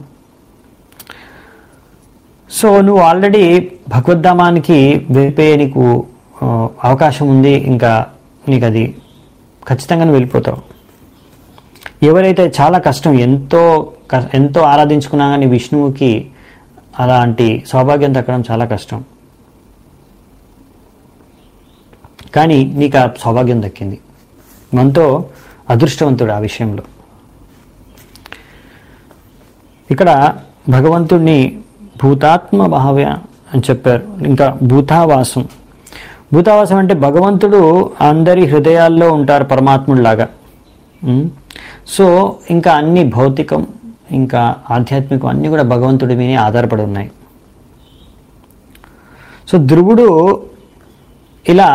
సో నువ్వు ఆల్రెడీ భగవద్ధామానికి వెళ్ళిపోయే నీకు ఆ, అవకాశం ఉంది ఇంకా నీకు అది ఖచ్చితంగా నువ్వు వెళ్ళిపోతావు ఎవరైతే చాలా కష్టం ఎంతో క- ఎంతో ఆరాధించుకున్నా కానీ విష్ణువుకి అలాంటి సౌభాగ్యం దక్కడం చాలా కష్టం కానీ నీకు ఆ సౌభాగ్యం దక్కింది మనతో అదృష్టవంతుడు ఆ విషయంలో ఇక్కడ భగవంతుడిని భూతాత్మ భావ్య అని చెప్పారు ఇంకా భూతావాసం భూతావాసం అంటే భగవంతుడు అందరి హృదయాల్లో ఉంటారు పరమాత్ముడిలాగా ఉం? సో ఇంకా అన్ని భౌతికం ఇంకా ఆధ్యాత్మికం అన్నీ కూడా భగవంతుడి మీద ఆధారపడి ఉన్నాయి సో ధ్రువుడు ఇలా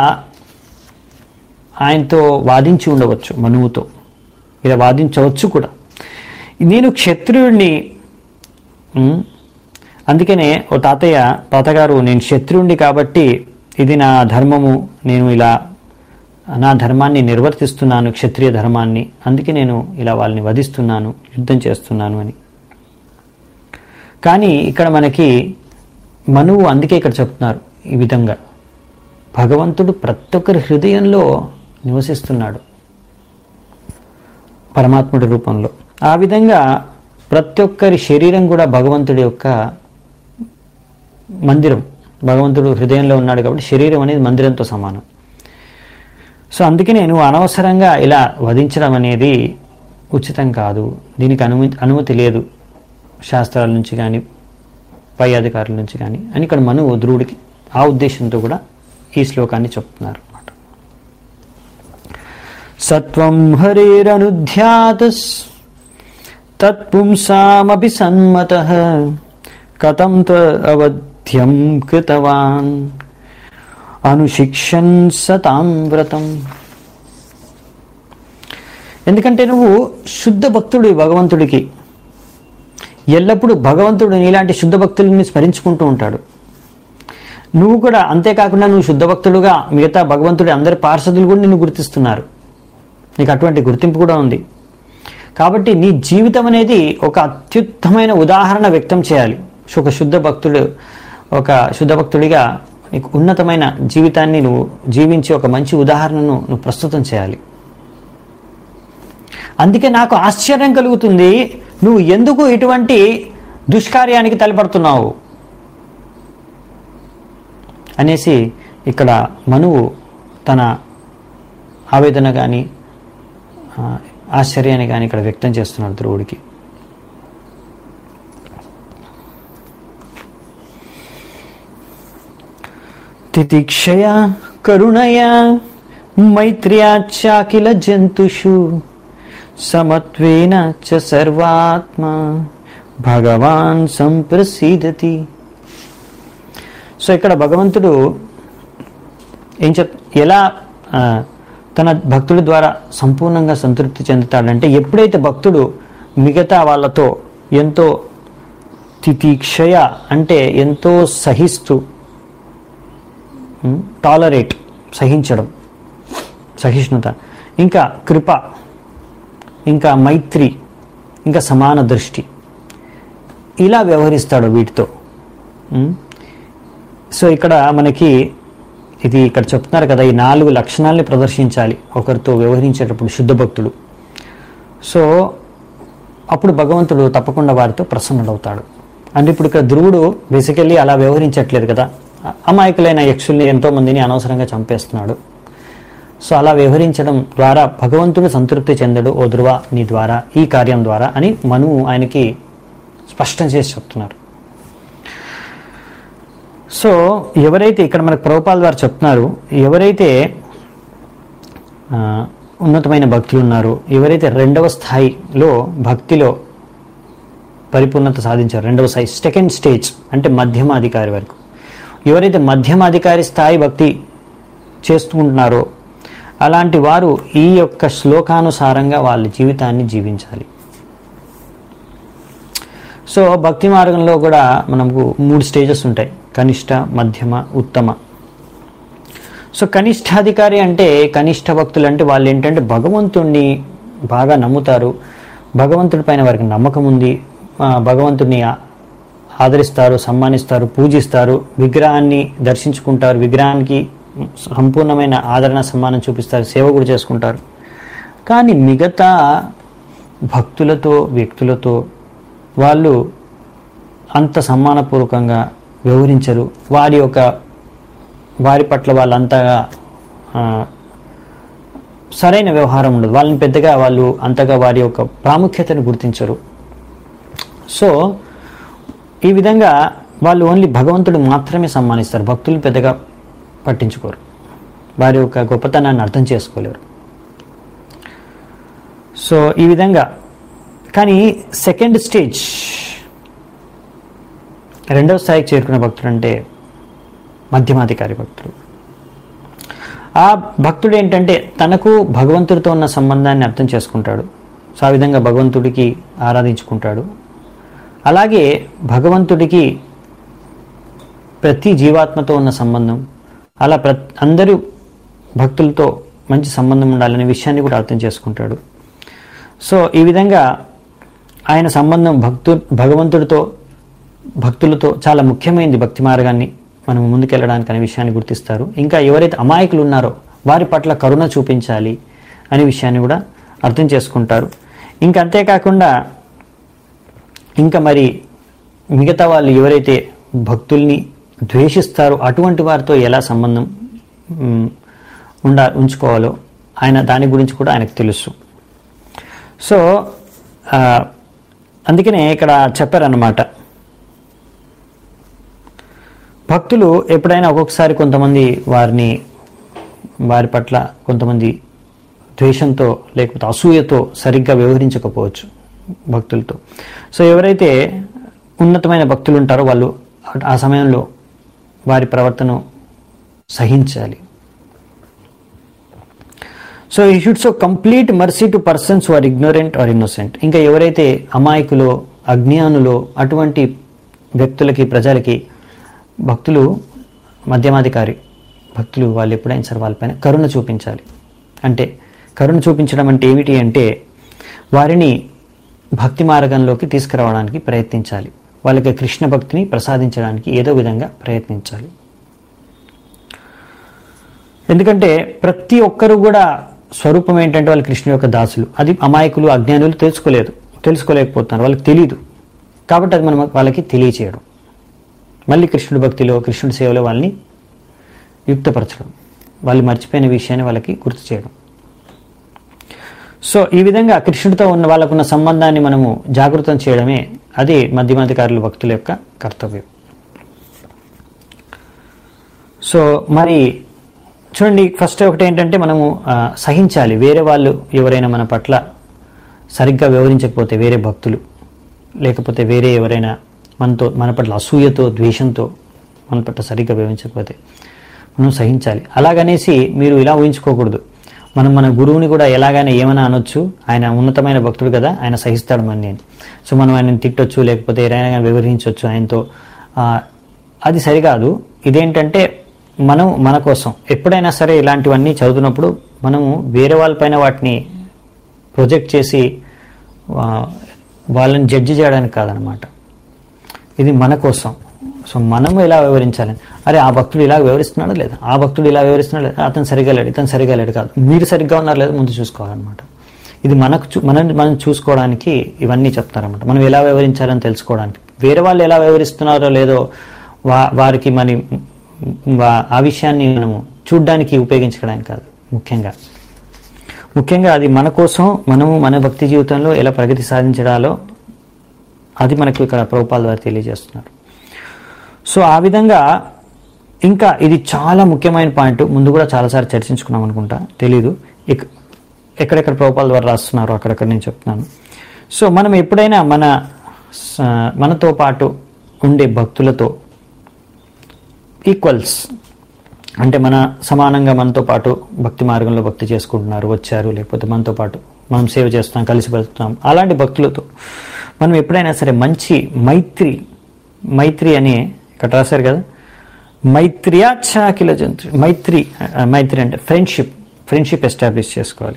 ఆయనతో వాదించి ఉండవచ్చు మనువుతో ఇలా వాదించవచ్చు కూడా నేను క్షత్రియుడిని ఉమ్, అందుకనే ఓ తాతయ్య తాతగారు నేను క్షత్రియుడిని కాబట్టి ఇది నా ధర్మము నేను ఇలా నా ధర్మాన్ని నిర్వర్తిస్తున్నాను క్షత్రియ ధర్మాన్ని అందుకే నేను ఇలా వాళ్ళని వధిస్తున్నాను యుద్ధం చేస్తున్నాను అని కానీ ఇక్కడ మనకి మనువు అందుకే ఇక్కడ చెప్తున్నారు ఈ విధంగా భగవంతుడు ప్రతి ఒక్కరి హృదయంలో నివసిస్తున్నాడు పరమాత్ముడి రూపంలో ఆ విధంగా ప్రతి ఒక్కరి శరీరం కూడా భగవంతుడి యొక్క మందిరం భగవంతుడు హృదయంలో ఉన్నాడు కాబట్టి శరీరం అనేది మందిరంతో సమానం సో అందుకే నేను అనవసరంగా ఇలా వధించడం అనేది ఉచితం కాదు దీనికి అనుమతి అనుమతి లేదు శాస్త్రాల నుంచి కానీ పై అధికారుల నుంచి కానీ అని ఇక్కడ మను ధ్రువుడికి ఆ ఉద్దేశంతో కూడా ఈ శ్లోకాన్ని చెప్తున్నారు అన్నమాట సత్వం హరేరనుధ్యాతస్ తత్పుంసామపి సన్మత కథం అవధ్యం కృతవాన్ అనుశిక్షన్ సతాం వ్రతం ఎందుకంటే నువ్వు శుద్ధ భక్తుడు భగవంతుడికి ఎల్లప్పుడూ భగవంతుడు నీలాంటి శుద్ధ భక్తులని స్మరించుకుంటూ ఉంటాడు నువ్వు కూడా అంతేకాకుండా నువ్వు శుద్ధ భక్తుడుగా మిగతా భగవంతుడి అందరి పార్షదులు కూడా నిన్ను గుర్తిస్తున్నారు నీకు అటువంటి గుర్తింపు కూడా ఉంది కాబట్టి నీ జీవితం అనేది ఒక అత్యుత్తమైన ఉదాహరణ వ్యక్తం చేయాలి ఒక శుద్ధ భక్తుడు ఒక శుద్ధ భక్తుడిగా నీకు ఉన్నతమైన జీవితాన్ని నువ్వు జీవించి ఒక మంచి ఉదాహరణను నువ్వు ప్రస్తుతం చేయాలి అందుకే నాకు ఆశ్చర్యం కలుగుతుంది నువ్వు ఎందుకు ఇటువంటి దుష్కార్యానికి తలపడుతున్నావు అనేసి ఇక్కడ మనువు తన ఆవేదన కానీ ఆశ్చర్యాన్ని కానీ ఇక్కడ వ్యక్తం చేస్తున్నాడు ధ్రువుడికి తితిక్షయా కరుణయా మైత్ర్యాచాకిల జంతుషు సమత్వేన చ సర్వాత్మ భగవాన్ సంప్రసీదతి సో ఇక్కడ భగవంతుడు ఏం చెప్ ఎలా ఆ, తన భక్తుడి ద్వారా సంపూర్ణంగా సంతృప్తి చెందుతాడంటే ఎప్పుడైతే భక్తుడు మిగతా వాళ్ళతో ఎంతో తితిక్షయ అంటే ఎంతో సహిస్తూ టాలరేట్ సహించడం సహిష్ణుత ఇంకా కృప ఇంకా మైత్రి ఇంకా సమాన దృష్టి ఇలా వ్యవహరిస్తాడు వీటితో ఉం? సో ఇక్కడ మనకి ఇది ఇక్కడ చెప్తున్నారు కదా ఈ నాలుగు లక్షణాలని ప్రదర్శించాలి ఒకరితో వ్యవహరించేటప్పుడు శుద్ధ భక్తుడు సో అప్పుడు భగవంతుడు తప్పకుండా వారితో ప్రసన్నుడవుతాడు అంటే ఇప్పుడు ఇక్కడ ధ్రువుడు బేసికల్లీ అలా వ్యవహరించట్లేదు కదా అ- అమాయకులైన యక్షుల్ని ఎంతో మందిని అనవసరంగా చంపేస్తున్నాడు సో అలా వ్యవహరించడం ద్వారా భగవంతుడు సంతృప్తి చెందడు ఓ ధ్రువ నీ ద్వారా ఈ కార్యం ద్వారా అని మనువు ఆయనకి స్పష్టం చేసి చెప్తున్నారు సో ఎవరైతే ఇక్కడ మనకు ప్రభుపాల్ వారు చెప్తున్నారు ఎవరైతే ఆ, ఉన్నతమైన భక్తులు ఉన్నారో ఎవరైతే రెండవ స్థాయిలో భక్తిలో పరిపూర్ణత సాధించారు రెండవ స్థాయి సెకండ్ స్టేజ్ అంటే మధ్యమ అధికారి వరకు ఎవరైతే మధ్యమ అధికారి స్థాయి భక్తి చేస్తూ ఉంటున్నారో అలాంటి వారు ఈ యొక్క శ్లోకానుసారంగా వాళ్ళ జీవితాన్ని జీవించాలి సో భక్తి మార్గంలో కూడా మనకు మూడు స్టేజెస్ ఉంటాయి కనిష్ట మధ్యమ ఉత్తమ సో కనిష్టాధికారి అంటే కనిష్ట భక్తులు అంటే వాళ్ళు ఏంటంటే భగవంతుణ్ణి బాగా నమ్ముతారు భగవంతుడి పైన వారికి నమ్మకం ఉంది ఆ, భగవంతుడిని ఆ- ఆదరిస్తారు సమ్మానిస్తారు పూజిస్తారు విగ్రహాన్ని దర్శించుకుంటారు విగ్రహానికి సంపూర్ణమైన ఆదరణ సమ్మానం చూపిస్తారు సేవ కూడా చేసుకుంటారు కానీ మిగతా భక్తులతో వ్యక్తులతో వాళ్ళు అంత సమ్మానపూర్వకంగా వ్యవహరించరు వారి యొక్క వారి పట్ల వాళ్ళంతగా ఆ, సరైన వ్యవహారం ఉండదు వాళ్ళని పెద్దగా వాళ్ళు అంతగా వారి యొక్క ప్రాముఖ్యతను గుర్తించరు సో ఈ విధంగా వాళ్ళు ఓన్లీ భగవంతుడు మాత్రమే సమ్మానిస్తారు భక్తులు పెద్దగా పట్టించుకోరు వారి యొక్క గొప్పతనాన్ని అర్థం చేసుకోలేరు సో ఈ విధంగా కానీ సెకండ్ స్టేజ్ రెండవ స్థాయికి చేరుకున్న భక్తుడు అంటే మధ్యమాధికారి భక్తుడు ఆ భక్తుడు ఏంటంటే తనకు భగవంతుడితో ఉన్న సంబంధాన్ని అర్థం చేసుకుంటాడు సో ఆ విధంగా భగవంతుడికి ఆరాధించుకుంటాడు అలాగే భగవంతుడికి ప్రతి జీవాత్మతో ఉన్న సంబంధం అలా ప్ర అందరూ భక్తులతో మంచి సంబంధం ఉండాలనే విషయాన్ని కూడా అర్థం చేసుకుంటాడు సో ఈ విధంగా ఆయన సంబంధం భక్తు భగవంతుడితో భక్తులతో చాలా ముఖ్యమైనది భక్తి మార్గాన్ని మనం ముందుకెళ్ళడానికి అనే విషయాన్ని గుర్తిస్తారు ఇంకా ఎవరైతే అమాయకులు ఉన్నారో వారి పట్ల కరుణ చూపించాలి అనే విషయాన్ని కూడా అర్థం చేసుకుంటారు ఇంకా అంతేకాకుండా ఇంకా మరి మిగతా వాళ్ళు ఎవరైతే భక్తుల్ని ద్వేషిస్తారో అటువంటి వారితో ఎలా సంబంధం మ్, ఉండా ఉంచుకోవాలో ఆయన దాని గురించి కూడా ఆయనకు తెలుసు సో ఆ, అందుకనే ఇక్కడ చెప్పారన్నమాట భక్తులు ఎప్పుడైనా ఒక్కొక్కసారి కొంతమంది వారిని వారి పట్ల కొంతమంది ద్వేషంతో లేకపోతే అసూయతో సరిగ్గా వ్యవహరించకపోవచ్చు భక్తులతో సో ఎవరైతే ఉన్నతమైన భక్తులు ఉంటారో వాళ్ళు ఆ సమయంలో వారి ప్రవర్తన సహించాలి సో ఈ should so complete mercy to persons are ignorant are innocent ఇంకా ఎవరైతే అమాయకులో అజ్ఞానులో అటువంటి వ్యక్తులకి ప్రజలకి భక్తులు మధ్యమాధికారి భక్తులు వాళ్ళు ఎప్పుడైనా సరే వాళ్ళపైన కరుణ చూపించాలి అంటే కరుణ చూపించడం అంటే ఏమిటి అంటే వారిని భక్తి మార్గంలోకి తీసుకురావడానికి ప్రయత్నించాలి వాళ్ళకి కృష్ణ భక్తిని ప్రసాదించడానికి ఏదో విధంగా ప్రయత్నించాలి ఎందుకంటే ప్రతి ఒక్కరు కూడా స్వరూపం ఏంటంటే వాళ్ళు కృష్ణుడి యొక్క దాసులు అది అమాయకులు అజ్ఞానులు తెలుసుకోలేదు తెలుసుకోలేకపోతున్నారు వాళ్ళకి తెలియదు కాబట్టి అది మనం వాళ్ళకి తెలియచేయడం మళ్ళీ కృష్ణుడి భక్తిలో కృష్ణుడి సేవలో వాళ్ళని యుక్తపరచడం వాళ్ళు మర్చిపోయిన విషయాన్ని వాళ్ళకి గుర్తు చేయడం సో ఈ విధంగా కృష్ణుడితో ఉన్న వాళ్ళకున్న సంబంధాన్ని మనము జాగృతం చేయడమే అది మధ్యమాధికారులు భక్తుల యొక్క కర్తవ్యం సో మరి చూడండి ఫస్ట్ ఒకటి ఏంటంటే మనము ఆ, సహించాలి వేరే వాళ్ళు ఎవరైనా మన పట్ల సరిగ్గా వివరించకపోతే వేరే భక్తులు లేకపోతే వేరే ఎవరైనా మనతో మన పట్ల అసూయతో ద్వేషంతో మన పట్ల సరిగ్గా వివరించకపోతే మనం సహించాలి అలాగనేసి మీరు ఇలా ఊహించుకోకూడదు మనం మన గురువుని కూడా ఎలాగైనా ఏమైనా అనొచ్చు ఆయన ఉన్నతమైన భక్తుడు కదా ఆయన సహిస్తాడు మన నేను సో మనం ఆయనను తిట్టొచ్చు లేకపోతే ఏదైనా వివరించవచ్చు ఆయనతో ఆ, అది సరికాదు ఇదేంటంటే మనం మన కోసం ఎప్పుడైనా సరే ఇలాంటివన్నీ చదువుతున్నప్పుడు మనము వేరే వాళ్ళపైన వాటిని ప్రొజెక్ట్ చేసి ఆ, వాళ్ళని జడ్జి చేయడానికి కాదనమాట ఇది మన కోసం సో మనము ఎలా వివరించాలి అరే ఆ భక్తుడు ఇలా వివరిస్తున్నాడా లేదా ఆ భక్తుడు ఇలా వివరిస్తున్నాడు లేదా అతను సరిగా లేడు ఇతను సరిగా లేడు కాదు మీరు సరిగ్గా ఉన్నారు లేదా ముందు చూసుకోవాలన్నమాట ఇది మనకు చూ- మనం మనం చూసుకోవడానికి ఇవన్నీ చెప్తారన్నమాట మనం ఎలా వివరించాలని తెలుసుకోవడానికి వేరే వాళ్ళు ఎలా వివరిస్తున్నారో లేదో వా వారికి మరి వా- ఆ విషయాన్ని మనము చూడ్డానికి ఉపయోగించడానికి కాదు ముఖ్యంగా ముఖ్యంగా అది మన కోసం మనము మన భక్తి జీవితంలో ఎలా ప్రగతి సాధించడాలో అది మనకు ఇక్కడ ప్రభుపాల ద్వారా తెలియజేస్తున్నారు సో ఆ విధంగా ఇంకా ఇది చాలా ముఖ్యమైన పాయింట్ ముందు కూడా చాలాసార్లు చర్చించుకున్నాం అనుకుంటా తెలీదు ఇక ఎక్కడెక్కడ ప్రభుపాల ద్వారా రాస్తున్నారో అక్కడక్కడ నేను చెప్తున్నాను సో మనం ఎప్పుడైనా మన స- మనతో పాటు ఉండే భక్తులతో ఈక్వల్స్ అంటే మన సమానంగా మనతో పాటు భక్తి మార్గంలో భక్తి చేసుకుంటున్నారు వచ్చారు లేకపోతే మనతో పాటు మనం సేవ చేస్తున్నాం కలిసి బతుకుతున్నాం అలాంటి భక్తులతో మనం ఎప్పుడైనా సరే మంచి మైత్రి మైత్రి అని ఇక్కడ రాశారు కదా మైత్రియాఛాకిల జంతు మైత్రి ఆ, మైత్రి అంటే ఫ్రెండ్షిప్ ఫ్రెండ్షిప్ ఎస్టాబ్లిష్ చేసుకోవాలి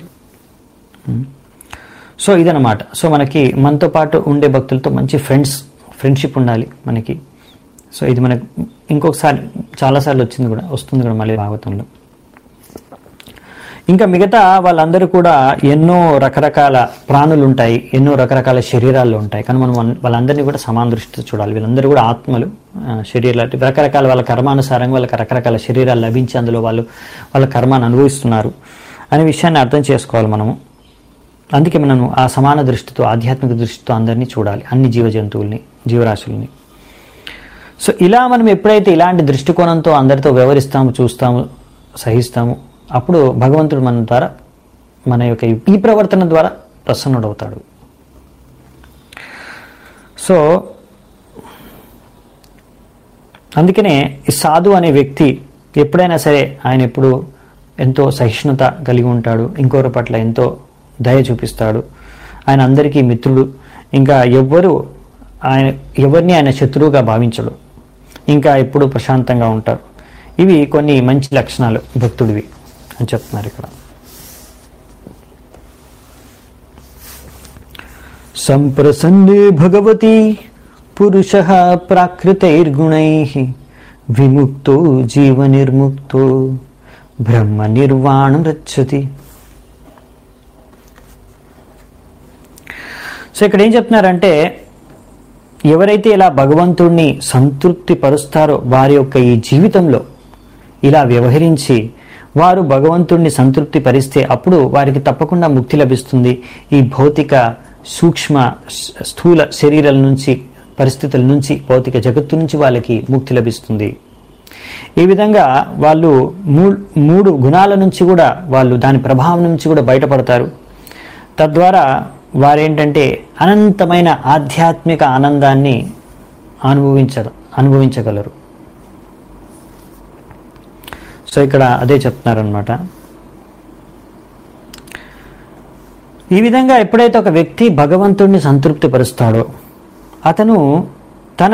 సో ఇదనమాట సో మనకి మనతో పాటు ఉండే భక్తులతో మంచి ఫ్రెండ్స్ ఫ్రెండ్షిప్ ఉండాలి మనకి సో ఇది మనకు ఇంకొకసారి చాలాసార్లు వచ్చింది కూడా వస్తుంది కూడా మళ్ళీ భాగవతంలో ఇంకా మిగతా వాళ్ళందరూ కూడా ఎన్నో రకరకాల ప్రాణులు ఉంటాయి ఎన్నో రకరకాల శరీరాలు ఉంటాయి కానీ మనం వన్- వాళ్ళందరినీ కూడా సమాన దృష్టితో చూడాలి వీళ్ళందరూ కూడా ఆత్మలు ఆ, శరీరాలు రకరకాల వాళ్ళ కర్మానుసారంగా వాళ్ళకి రకరకాల శరీరాలు లభించి అందులో వాళ్ళు వాళ్ళ కర్మాన్ని అనుభవిస్తున్నారు అనే విషయాన్ని అర్థం చేసుకోవాలి మనము అందుకే మనం ఆ సమాన దృష్టితో ఆధ్యాత్మిక దృష్టితో అందరినీ చూడాలి అన్ని జీవ జంతువుల్ని జీవరాశుల్ని సో ఇలా మనం ఎప్పుడైతే ఇలాంటి దృష్టికోణంతో అందరితో వ్యవహరిస్తాము చూస్తాము సహిస్తాము అప్పుడు భగవంతుడు మన ద్వారా మన యొక్క ఈ- ఈ ప్రవర్తన ద్వారా ప్రసన్నుడవుతాడు సో అందుకనే ఈ సాధు అనే వ్యక్తి ఎప్పుడైనా సరే ఆయన ఎప్పుడు ఎంతో సహిష్ణుత కలిగి ఉంటాడు ఇంకొకరి పట్ల ఎంతో దయ చూపిస్తాడు ఆయన అందరికీ మిత్రుడు ఇంకా ఎవ్వరు ఆయన ఎవరిని ఆయన శత్రువుగా భావించడు ఇంకా ఎప్పుడు ప్రశాంతంగా ఉంటారు ఇవి కొన్ని మంచి లక్షణాలు భక్తుడివి అని చెప్తున్నారు ఇక్కడ సంప్రసన్నే భగవతి పురుష ప్రాకృతైర్గుణై విముక్తో జీవ నిర్ముక్తో బ్రహ్మ నిర్వాణం రచ్చతి సో ఇక్కడ ఏం చెప్తున్నారంటే ఎవరైతే ఇలా భగవంతుణ్ణి సంతృప్తి పరుస్తారో వారి యొక్క ఈ జీవితంలో ఇలా వ్యవహరించి వారు భగవంతుణ్ణి సంతృప్తి పరిస్తే అప్పుడు వారికి తప్పకుండా ముక్తి లభిస్తుంది ఈ భౌతిక సూక్ష్మ స్- స్థూల శరీరాల నుంచి పరిస్థితుల నుంచి భౌతిక జగత్తు నుంచి వాళ్ళకి ముక్తి లభిస్తుంది ఈ విధంగా వాళ్ళు మూ- మూడు గుణాల నుంచి కూడా వాళ్ళు దాని ప్రభావం నుంచి కూడా బయటపడతారు తద్వారా వారేంటంటే అనంతమైన ఆధ్యాత్మిక ఆనందాన్ని అనుభవించరు అనుభవించగలరు సో ఇక్కడ అదే చెప్తున్నారనమాట ఈ విధంగా ఎప్పుడైతే ఒక వ్యక్తి భగవంతుడిని సంతృప్తి పరుస్తాడో అతను తన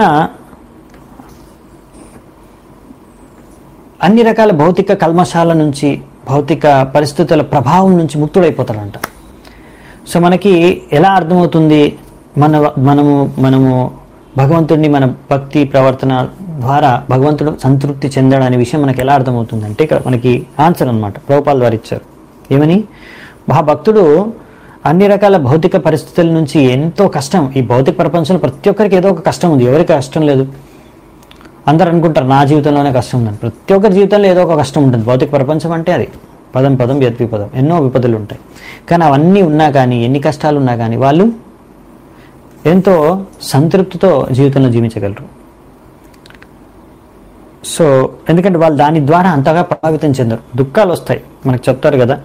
అన్ని రకాల భౌతిక కల్మశాల నుంచి భౌతిక పరిస్థితుల ప్రభావం నుంచి ముక్తుడైపోతాడంట సో మనకి ఎలా అర్థమవుతుంది మన మనము మనము భగవంతుడిని మన భక్తి ప్రవర్తన ద్వారా భగవంతుడు సంతృప్తి చెందాడు అనే విషయం మనకి ఎలా అర్థమవుతుందంటే ఇక్కడ మనకి ఆన్సర్ అనమాట ప్రభుపాల్ ద్వారా ఇచ్చారు ఏమని ఆ భక్తుడు అన్ని రకాల భౌతిక పరిస్థితుల నుంచి ఎంతో కష్టం ఈ భౌతిక ప్రపంచంలో ప్రతి ఒక్కరికి ఏదో ఒక కష్టం ఉంది ఎవరికి కష్టం లేదు అందరు అనుకుంటారు నా జీవితంలోనే కష్టం ఉందని ప్రతి ఒక్కరి జీవితంలో ఏదో ఒక కష్టం ఉంటుంది భౌతిక ప్రపంచం అంటే అది పదం పదం వ్యద్విపదం ఎన్నో విపదలు ఉంటాయి కానీ అవన్నీ ఉన్నా కానీ ఎన్ని కష్టాలు ఉన్నా కానీ వాళ్ళు ఎంతో సంతృప్తితో జీవితంలో జీవించగలరు సో ఎందుకంటే వాళ్ళు దాని ద్వారా అంతగా ప్రభావితం చెందరు దుఃఖాలు వస్తాయి మనకు చెప్తారు కదా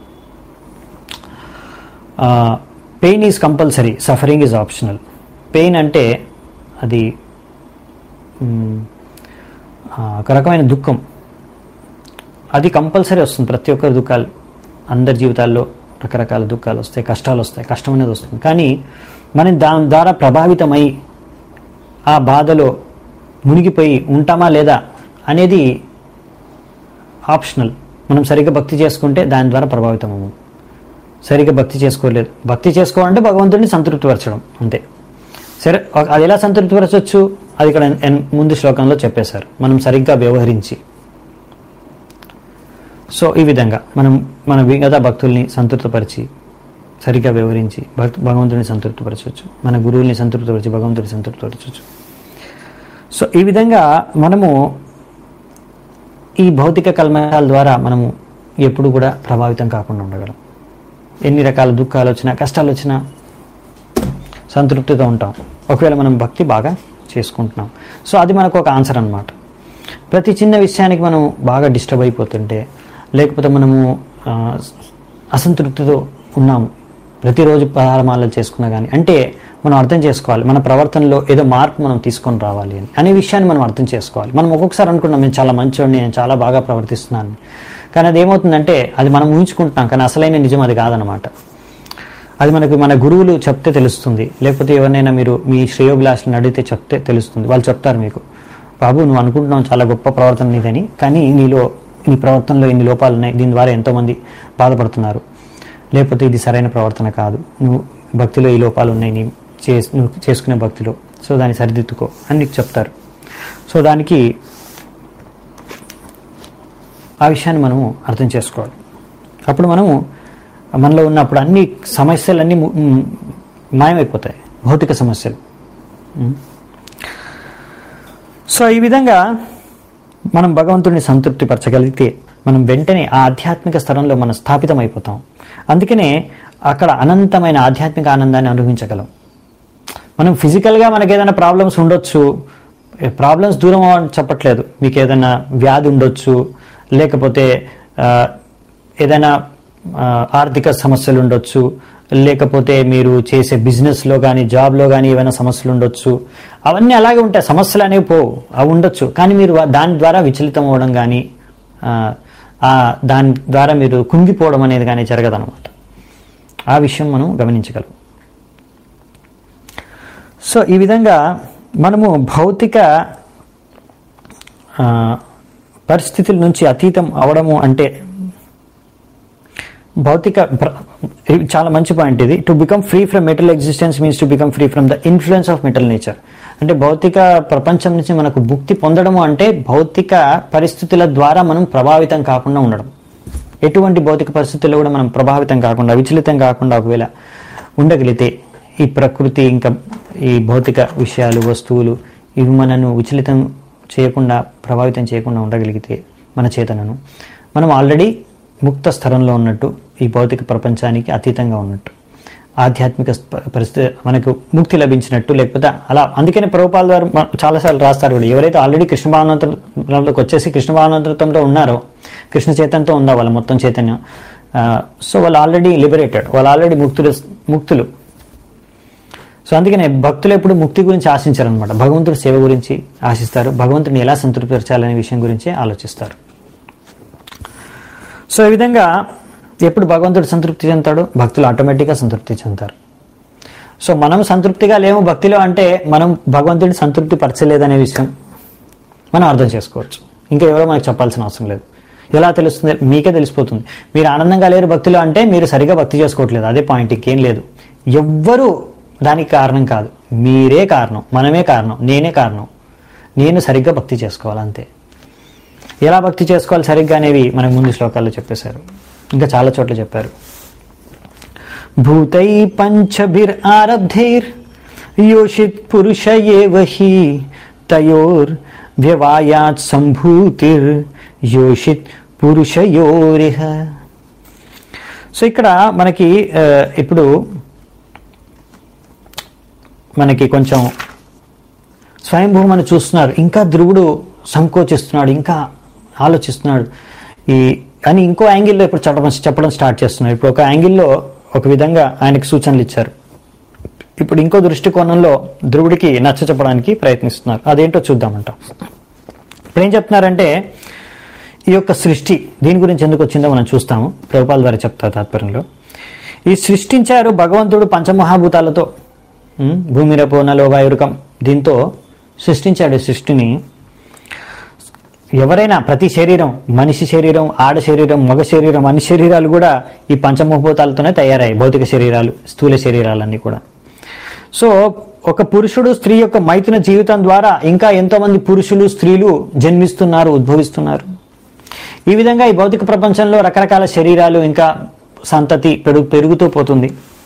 pain is compulsory suffering is optional pain అంటే అది మ్, ఆ, ఒక రకమైన దుఃఖం అది కంపల్సరీ వస్తుంది ప్రతి ఒక్కరి దుఃఖాలు అందరి జీవితాల్లో రకరకాల దుఃఖాలు వస్తాయి కష్టాలు వస్తాయి కష్టం అనేది వస్తుంది కానీ మనం దాని ద్వారా ప్రభావితమై ఆ బాధలో మునిగిపోయి ఉంటామా లేదా అనేది ఆప్షనల్ మనం సరిగ్గా భక్తి చేసుకుంటే దాని ద్వారా ప్రభావితం అవ్వము సరిగ్గా భక్తి చేసుకోలేదు భక్తి చేసుకోవాలంటే భగవంతుడిని సంతృప్తిపరచడం అంతే సరే ఒక- అది ఎలా సంతృప్తిపరచవచ్చు అది ఇక్కడ ఎన్- ముందు శ్లోకంలో చెప్పేశారు మనం సరిగ్గా వ్యవహరించి సో ఈ విధంగా మనం మన మిగతా భక్తుల్ని సంతృప్తిపరిచి సరిగ్గా వ్యవహరించి భక్తు భగవంతుడిని సంతృప్తిపరచవచ్చు మన గురువుల్ని సంతృప్తిపరిచి భగవంతుడిని సంతృప్తిపరచవచ్చు సో ఈ విధంగా మనము ఈ భౌతిక కల్మషాల ద్వారా మనము ఎప్పుడు కూడా ప్రభావితం కాకుండా ఉండగలం ఎన్ని రకాల దుఃఖాలు వచ్చినా కష్టాలు వచ్చినా సంతృప్తితో ఉంటాం ఒకవేళ మనం భక్తి బాగా చేసుకుంటున్నాం సో అది మనకు ఒక ఆన్సర్ అన్నమాట ప్రతి చిన్న విషయానికి మనం బాగా డిస్టర్బ్ అయిపోతుంటే లేకపోతే మనము ఆ, అసంతృప్తితో ఉన్నాము ప్రతిరోజు పదార్థమాలలు చేసుకున్నా కానీ అంటే మనం అర్థం చేసుకోవాలి మన ప్రవర్తనలో ఏదో మార్పు మనం తీసుకొని రావాలి అని అనే విషయాన్ని మనం అర్థం చేసుకోవాలి మనం ఒక్కొక్కసారి అనుకున్నాం నేను చాలా మంచోడిని నేను చాలా బాగా ప్రవర్తిస్తున్నాను కానీ అది ఏమవుతుందంటే అది మనం ఊహించుకుంటున్నాం కానీ అసలైన నిజం అది కాదనమాట అది మనకు మన గురువులు చెప్తే తెలుస్తుంది లేకపోతే ఎవరినైనా మీరు మీ శ్రేయోభిలాషులను అడిగితే చెప్తే తెలుస్తుంది వాళ్ళు చెప్తారు మీకు బాబు నువ్వు అనుకుంటున్నావు చాలా గొప్ప ప్రవర్తన నీదని కానీ నీలో నీ ప్రవర్తనలో ఇన్ని లోపాలు ఉన్నాయి దీని ద్వారా ఎంతోమంది బాధపడుతున్నారు లేకపోతే ఇది సరైన ప్రవర్తన కాదు నువ్వు భక్తిలో ఈ లోపాలు ఉన్నాయి నీ చే నువ్వు చేసుకునే భక్తిలో సో దాన్ని సరిదిద్దుకో అని నీకు చెప్తారు సో దానికి ఆ విషయాన్ని మనము అర్థం చేసుకోవాలి అప్పుడు మనము మనలో ఉన్నప్పుడు అన్ని సమస్యలన్నీ ము- మ్, మాయమైపోతాయి భౌతిక సమస్యలు ఉమ్. సో ఈ విధంగా మనం భగవంతుడిని సంతృప్తిపరచగలిగితే మనం వెంటనే ఆ ఆధ్యాత్మిక స్థలంలో మనం స్థాపితం అయిపోతాం అందుకనే అక్కడ అనంతమైన ఆధ్యాత్మిక ఆనందాన్ని అనుభవించగలం మనం ఫిజికల్గా మనకి ఏదైనా ప్రాబ్లమ్స్ ఉండొచ్చు ప్రాబ్లమ్స్ దూరం అవ్వని చెప్పట్లేదు మీకు ఏదైనా వ్యాధి ఉండొచ్చు లేకపోతే ఆ, ఏదైనా ఆ, ఆర్థిక సమస్యలు ఉండొచ్చు లేకపోతే మీరు చేసే బిజినెస్లో కానీ జాబ్లో కానీ ఏమైనా సమస్యలు ఉండొచ్చు అవన్నీ అలాగే ఉంటాయి సమస్యలు అనేవి పోవు అవి ఉండొచ్చు కానీ మీరు వా- దాని ద్వారా విచలితం అవ్వడం కానీ ఆ, ఆ, దాని ద్వారా మీరు కుంగిపోవడం అనేది కానీ జరగదన్నమాట ఆ విషయం మనం గమనించగలం సో ఈ విధంగా మనము భౌతిక ఆ, పరిస్థితుల నుంచి అతీతం అవడము అంటే భౌతిక ప్ర- ఇది చాలా మంచి పాయింట్ ఇది to become free from metal existence means to become free from the influence of metal nature అంటే భౌతిక ప్రపంచం నుంచి మనకు ముక్తి పొందడము అంటే భౌతిక పరిస్థితుల ద్వారా మనం ప్రభావితం కాకుండా ఉండడం ఎటువంటి భౌతిక పరిస్థితుల్లో కూడా మనం ప్రభావితం కాకుండా విచలితం కాకుండా ఒకవేళ ఉండగలిగితే ఈ ప్రకృతి ఇంకా ఈ భౌతిక విషయాలు వస్తువులు ఇవి మనను విచలితం చేయకుండా ప్రభావితం చేయకుండా ఉండగలిగితే మన చేతనను మనం ఆల్రెడీ ముక్త స్థలంలో ఉన్నట్టు ఈ భౌతిక ప్రపంచానికి అతీతంగా ఉన్నట్టు ఆధ్యాత్మిక స్ప- పరిస్థితి మనకు ముక్తి లభించినట్టు లేకపోతే అలా అందుకనే ప్రభుపాల ద్వారా మ- చాలాసార్లు రాస్తారు కూడా ఎవరైతే ఆల్రెడీ కృష్ణ భావనంతరంలోకి వచ్చేసి కృష్ణ భావనంతరంతో ఉన్నారో కృష్ణ చైతన్యంతో ఉందా వాళ్ళ మొత్తం చైతన్యం ఆ, సో వాళ్ళు ఆల్రెడీ లిబరేటెడ్ వాళ్ళు ఆల్రెడీ ముక్తులు ముక్తులు సో అందుకనే భక్తులు ఎప్పుడు ముక్తి గురించి ఆశించారు అనమాట భగవంతుడి సేవ గురించి ఆశిస్తారు భగవంతుడిని ఎలా సంతృప్తిపరచాలనే విషయం గురించి ఆలోచిస్తారు సో ఈ విధంగా ఎప్పుడు భగవంతుడు సంతృప్తి చెందుతాడు భక్తులు ఆటోమేటిక్గా సంతృప్తి చెందుతారు సో మనం సంతృప్తిగా లేము భక్తిలో అంటే మనం భగవంతుడిని సంతృప్తి పరచలేదనే విషయం మనం అర్థం చేసుకోవచ్చు ఇంకా ఎవరో మనకు చెప్పాల్సిన అవసరం లేదు ఎలా తెలుస్తుంది మీకే తెలిసిపోతుంది మీరు ఆనందంగా లేరు భక్తిలో అంటే మీరు సరిగా భక్తి చేసుకోవట్లేదు అదే పాయింట్ ఇంకేం లేదు ఎవ్వరూ దానికి కారణం కాదు మీరే కారణం మనమే కారణం నేనే కారణం నేను సరిగ్గా భక్తి చేసుకోవాలి అంతే ఎలా భక్తి చేసుకోవాలి సరిగ్గా అనేవి మనకు ముందు శ్లోకాల్లో చెప్పేశారు ఇంకా చాలా చోట్ల చెప్పారు భూతై పంచభిర్ ఆరబ్ధైర్ యోషిత్ పురుష ఏవ హి తయోర్ వ్యవాయాత్ సంభూతిర్ యోషిత్ పురుషయోరిహ సో ఇక్కడ మనకి ఆ, ఇప్పుడు మనకి కొంచెం స్వయంభూమని చూస్తున్నారు ఇంకా ధ్రువుడు సంకోచిస్తున్నాడు ఇంకా ఆలోచిస్తున్నాడు ఈ అని ఇంకో యాంగిల్లో ఇప్పుడు చెప్పడం చెప్పడం స్టార్ట్ చేస్తున్నారు ఇప్పుడు ఒక యాంగిల్లో ఒక విధంగా ఆయనకి సూచనలు ఇచ్చారు ఇప్పుడు ఇంకో దృష్టికోణంలో ధ్రువుడికి నచ్చ చెప్పడానికి ప్రయత్నిస్తున్నారు అదేంటో చూద్దామంట ఇప్పుడు ఏం చెప్తున్నారంటే ఈ యొక్క సృష్టి దీని గురించి ఎందుకు వచ్చిందో మనం చూస్తాము ప్రభుపాల ద్వారా చెప్తారు తాత్పర్యంలో ఈ సృష్టించారు భగవంతుడు పంచమహాభూతాలతో ఉమ్, భూమి రపో నలో వాయురుకం దీంతో సృష్టించాడు ఈ సృష్టిని ఎవరైనా ప్రతి శరీరం మనిషి శరీరం ఆడ శరీరం మగ శరీరం అన్ని శరీరాలు కూడా ఈ పంచమభూతాలతోనే తయారయ్యాయి భౌతిక శరీరాలు స్థూల శరీరాలన్నీ కూడా సో ఒక పురుషుడు స్త్రీ యొక్క మైథున జీవితం ద్వారా ఇంకా ఎంతో మంది పురుషులు స్త్రీలు జన్మిస్తున్నారు ఉద్భవిస్తున్నారు ఈ విధంగా ఈ భౌతిక ప్రపంచంలో రకరకాల శరీరాలు ఇంకా సంతతి పెరుగు పెరుగుతూ పోతుంది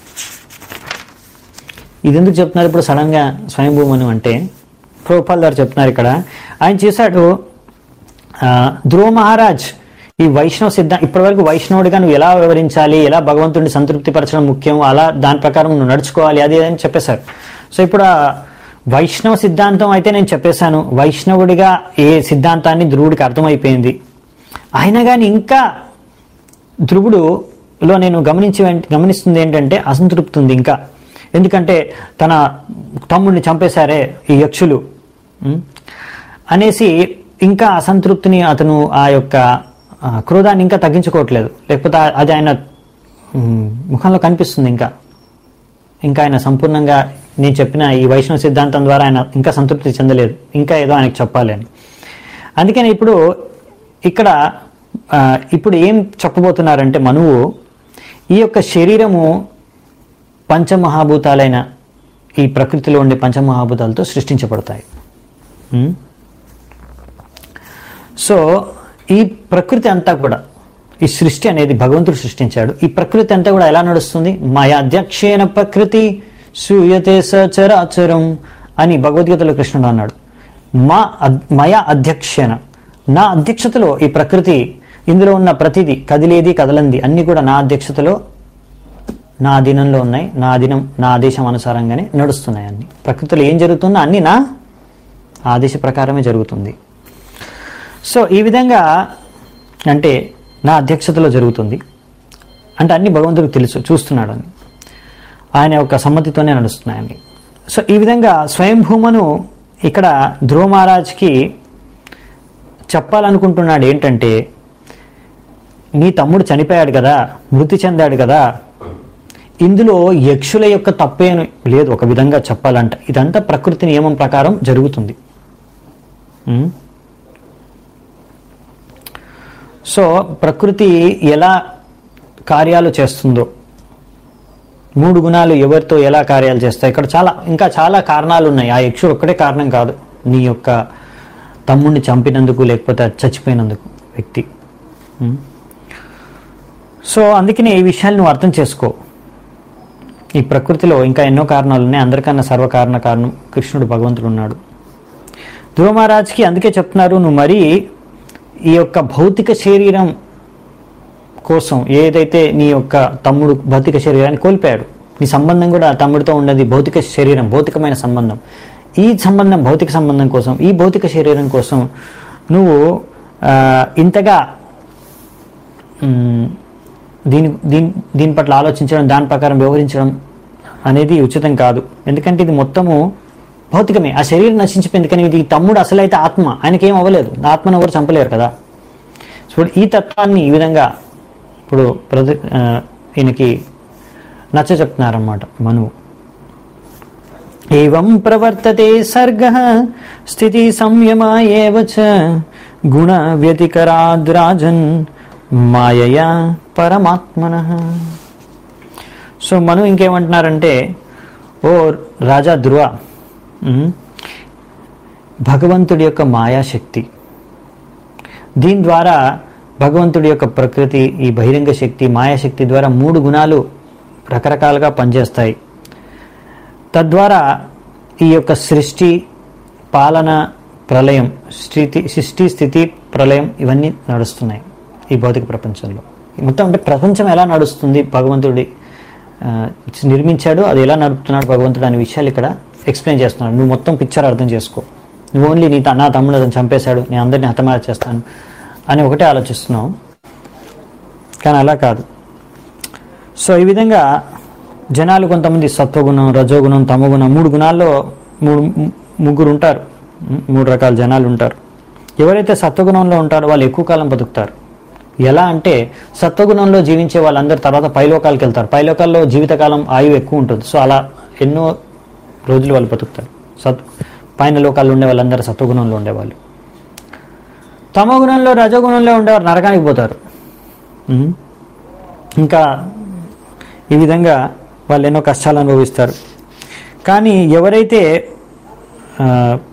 ఇది ఎందుకు చెప్తున్నారు ఇప్పుడు సడన్ గా స్వయంభూమను అంటే ప్రోపాల్ గారు చెప్తున్నారు ఇక్కడ ఆయన చేశాడు ఆ, ధ్రువ మహారాజ్ ఈ వైష్ణవ సిద్ధా ఇప్పటివరకు వైష్ణవుడిగా నువ్వు ఎలా వివరించాలి ఎలా భగవంతుడిని సంతృప్తిపరచడం ముఖ్యం అలా దాని ప్రకారం నువ్వు నడుచుకోవాలి అది అని చెప్పేశారు సో ఇప్పుడు ఆ వైష్ణవ సిద్ధాంతం అయితే నేను చెప్పేశాను వైష్ణవుడిగా ఏ సిద్ధాంతాన్ని ధ్రువుడికి అర్థమైపోయింది అయినా కానీ ఇంకా ధ్రువుడులో నేను గమనించి గమనిస్తుంది ఏంటంటే అసంతృప్తి ఉంది ఇంకా ఎందుకంటే తన తమ్ముడిని చంపేశారే ఈ యక్షులు ఉం? అనేసి ఇంకా అసంతృప్తిని అతను ఆ యొక్క ఆ, క్రోధాన్ని ఇంకా తగ్గించుకోవట్లేదు లేకపోతే ఆ- అది ఆయన ఉం, ముఖంలో కనిపిస్తుంది ఇంకా ఇంకా ఆయన సంపూర్ణంగా నేను చెప్పిన ఈ వైష్ణవ సిద్ధాంతం ద్వారా ఆయన ఇంకా సంతృప్తి చెందలేదు ఇంకా ఏదో ఆయనకు చెప్పాలి అని అందుకని ఇప్పుడు ఇక్కడ ఆ, ఇప్పుడు ఏం చెప్పబోతున్నారంటే మనువు ఈ యొక్క శరీరము పంచమహాభూతాలైన ఈ ప్రకృతిలో ఉండే పంచమహాభూతాలతో సృష్టించబడతాయి ఉం? సో ఈ ప్రకృతి అంతా కూడా ఈ సృష్టి అనేది భగవంతుడు సృష్టించాడు ఈ ప్రకృతి అంతా కూడా ఎలా నడుస్తుంది మాయా అధ్యక్షేణ ప్రకృతి సూయతే సచరాచరం అని భగవద్గీతలో కృష్ణుడు అన్నాడు మా అద్- మయా అధ్యక్షేణ నా అధ్యక్షతలో ఈ ప్రకృతి ఇందులో ఉన్న ప్రతిదీ కదిలేది కదలంది అన్ని కూడా నా అధ్యక్షతలో నా అధీనంలో ఉన్నాయి నా అధీనం నా ఆదేశం అనుసారంగానే నడుస్తున్నాయి అన్ని ప్రకృతిలో ఏం జరుగుతుందో అన్ని నా ఆదేశ ప్రకారమే జరుగుతుంది సో ఈ విధంగా అంటే నా అధ్యక్షతలో జరుగుతుంది అంటే అన్ని భగవంతుడికి తెలుసు చూస్తున్నాడు అని ఆయన యొక్క సమ్మతితోనే నడుస్తున్నాయండి సో ఈ విధంగా స్వయంభూమను ఇక్కడ ధ్రువ మహారాజ్కి చెప్పాలనుకుంటున్నాడు ఏంటంటే నీ తమ్ముడు చనిపోయాడు కదా మృతి చెందాడు కదా ఇందులో యక్షుల యొక్క తప్పేను లేదు ఒక విధంగా చెప్పాలంట ఇదంతా ప్రకృతి నియమం ప్రకారం జరుగుతుంది ఉం? సో ప్రకృతి ఎలా కార్యాలు చేస్తుందో మూడు గుణాలు ఎవరితో ఎలా కార్యాలు చేస్తాయి ఇక్కడ చాలా ఇంకా చాలా కారణాలు ఉన్నాయి ఆ యక్షుడు ఒక్కటే కారణం కాదు నీ యొక్క తమ్ముడిని చంపినందుకు లేకపోతే అది చచ్చిపోయినందుకు వ్యక్తి ఉం? సో అందుకనే ఈ విషయాలు నువ్వు అర్థం చేసుకో ఈ ప్రకృతిలో ఇంకా ఎన్నో కారణాలు ఉన్నాయి అందరికన్నా సర్వకారణ కారణం కృష్ణుడు భగవంతుడు ఉన్నాడు ధ్రువ మహారాజ్కి అందుకే చెప్తున్నారు నువ్వు మరీ ఈ యొక్క భౌతిక శరీరం కోసం ఏదైతే నీ యొక్క తమ్ముడు భౌతిక శరీరాన్ని కోల్పోయాడు నీ సంబంధం కూడా ఆ తమ్ముడితో ఉన్నది భౌతిక శరీరం భౌతికమైన సంబంధం ఈ సంబంధం భౌతిక సంబంధం కోసం ఈ భౌతిక శరీరం కోసం నువ్వు ఆ, ఇంతగా మ్, దీని దీని దీని పట్ల ఆలోచించడం దాని ప్రకారం వ్యవహరించడం అనేది ఉచితం కాదు ఎందుకంటే ఇది మొత్తము భౌతికమే ఆ శరీరం నశించిపోయింది కానీ ఇది తమ్ముడు అసలైతే ఆత్మ ఆయనకి ఏం అవ్వలేదు ఆ ఆత్మను ఎవరు చంపలేరు కదా సో ఈ తత్వాన్ని ఈ విధంగా ఇప్పుడు ప్రతి ఆ, ఈయనకి నచ్చ చెప్తున్నారన్నమాట మనువు ఏం ప్రవర్తతే సర్గ స్థితి సంయమ ఏవ చ గుణ వ్యతికరాద్రాజన్ మాయయా పరమాత్మన సో మను ఇంకేమంటున్నారంటే ఓ రాజా ధ్రువ ఉమ్, భగవంతుడి యొక్క మాయాశక్తి దీని ద్వారా భగవంతుడి యొక్క ప్రకృతి ఈ బహిరంగ శక్తి మాయాశక్తి ద్వారా మూడు గుణాలు రకరకాలుగా పనిచేస్తాయి తద్వారా ఈ యొక్క సృష్టి పాలన ప్రళయం స్థితి సృష్టి స్థితి ప్రళయం ఇవన్నీ నడుస్తున్నాయి ఈ భౌతిక ప్రపంచంలో మొత్తం అంటే ప్రపంచం ఎలా నడుస్తుంది భగవంతుడి ఆ, నిర్మించాడు అది ఎలా నడుపుతున్నాడు భగవంతుడు అనే విషయాలు ఇక్కడ ఎక్స్ప్లెయిన్ చేస్తున్నాడు నువ్వు మొత్తం పిక్చర్ అర్థం చేసుకో నువ్వు ఓన్లీ నీ త- నా తమ్ముడు అతను చంపేశాడు నేను అందరిని హతమార్చేస్తాను అని ఒకటే ఆలోచిస్తున్నావు కానీ అలా కాదు సో ఈ విధంగా జనాలు కొంతమంది సత్వగుణం రజోగుణం తమగుణం మూడు గుణాల్లో మూడు ము- ముగ్గురు ఉంటారు ము- మూడు రకాల జనాలు ఉంటారు ఎవరైతే సత్వగుణంలో ఉంటారో వాళ్ళు ఎక్కువ కాలం బతుకుతారు ఎలా అంటే సత్వగుణంలో జీవించే వాళ్ళందరూ తర్వాత పైలోకాలకు వెళ్తారు పైలోకాల్లో జీవితకాలం ఆయువు ఎక్కువ ఉంటుంది సో అలా ఎన్నో రోజులు వాళ్ళు బతుకుతారు సత్ పైన లోకాల్లో ఉండే వాళ్ళందరూ సత్వగుణంలో ఉండేవాళ్ళు తమో గుణంలో రజోగుణంలో ఉండేవారు నరకానికి పోతారు ఉమ్. ఇంకా ఈ విధంగా వాళ్ళు ఎన్నో కష్టాలు అనుభవిస్తారు కానీ ఎవరైతే ఆ,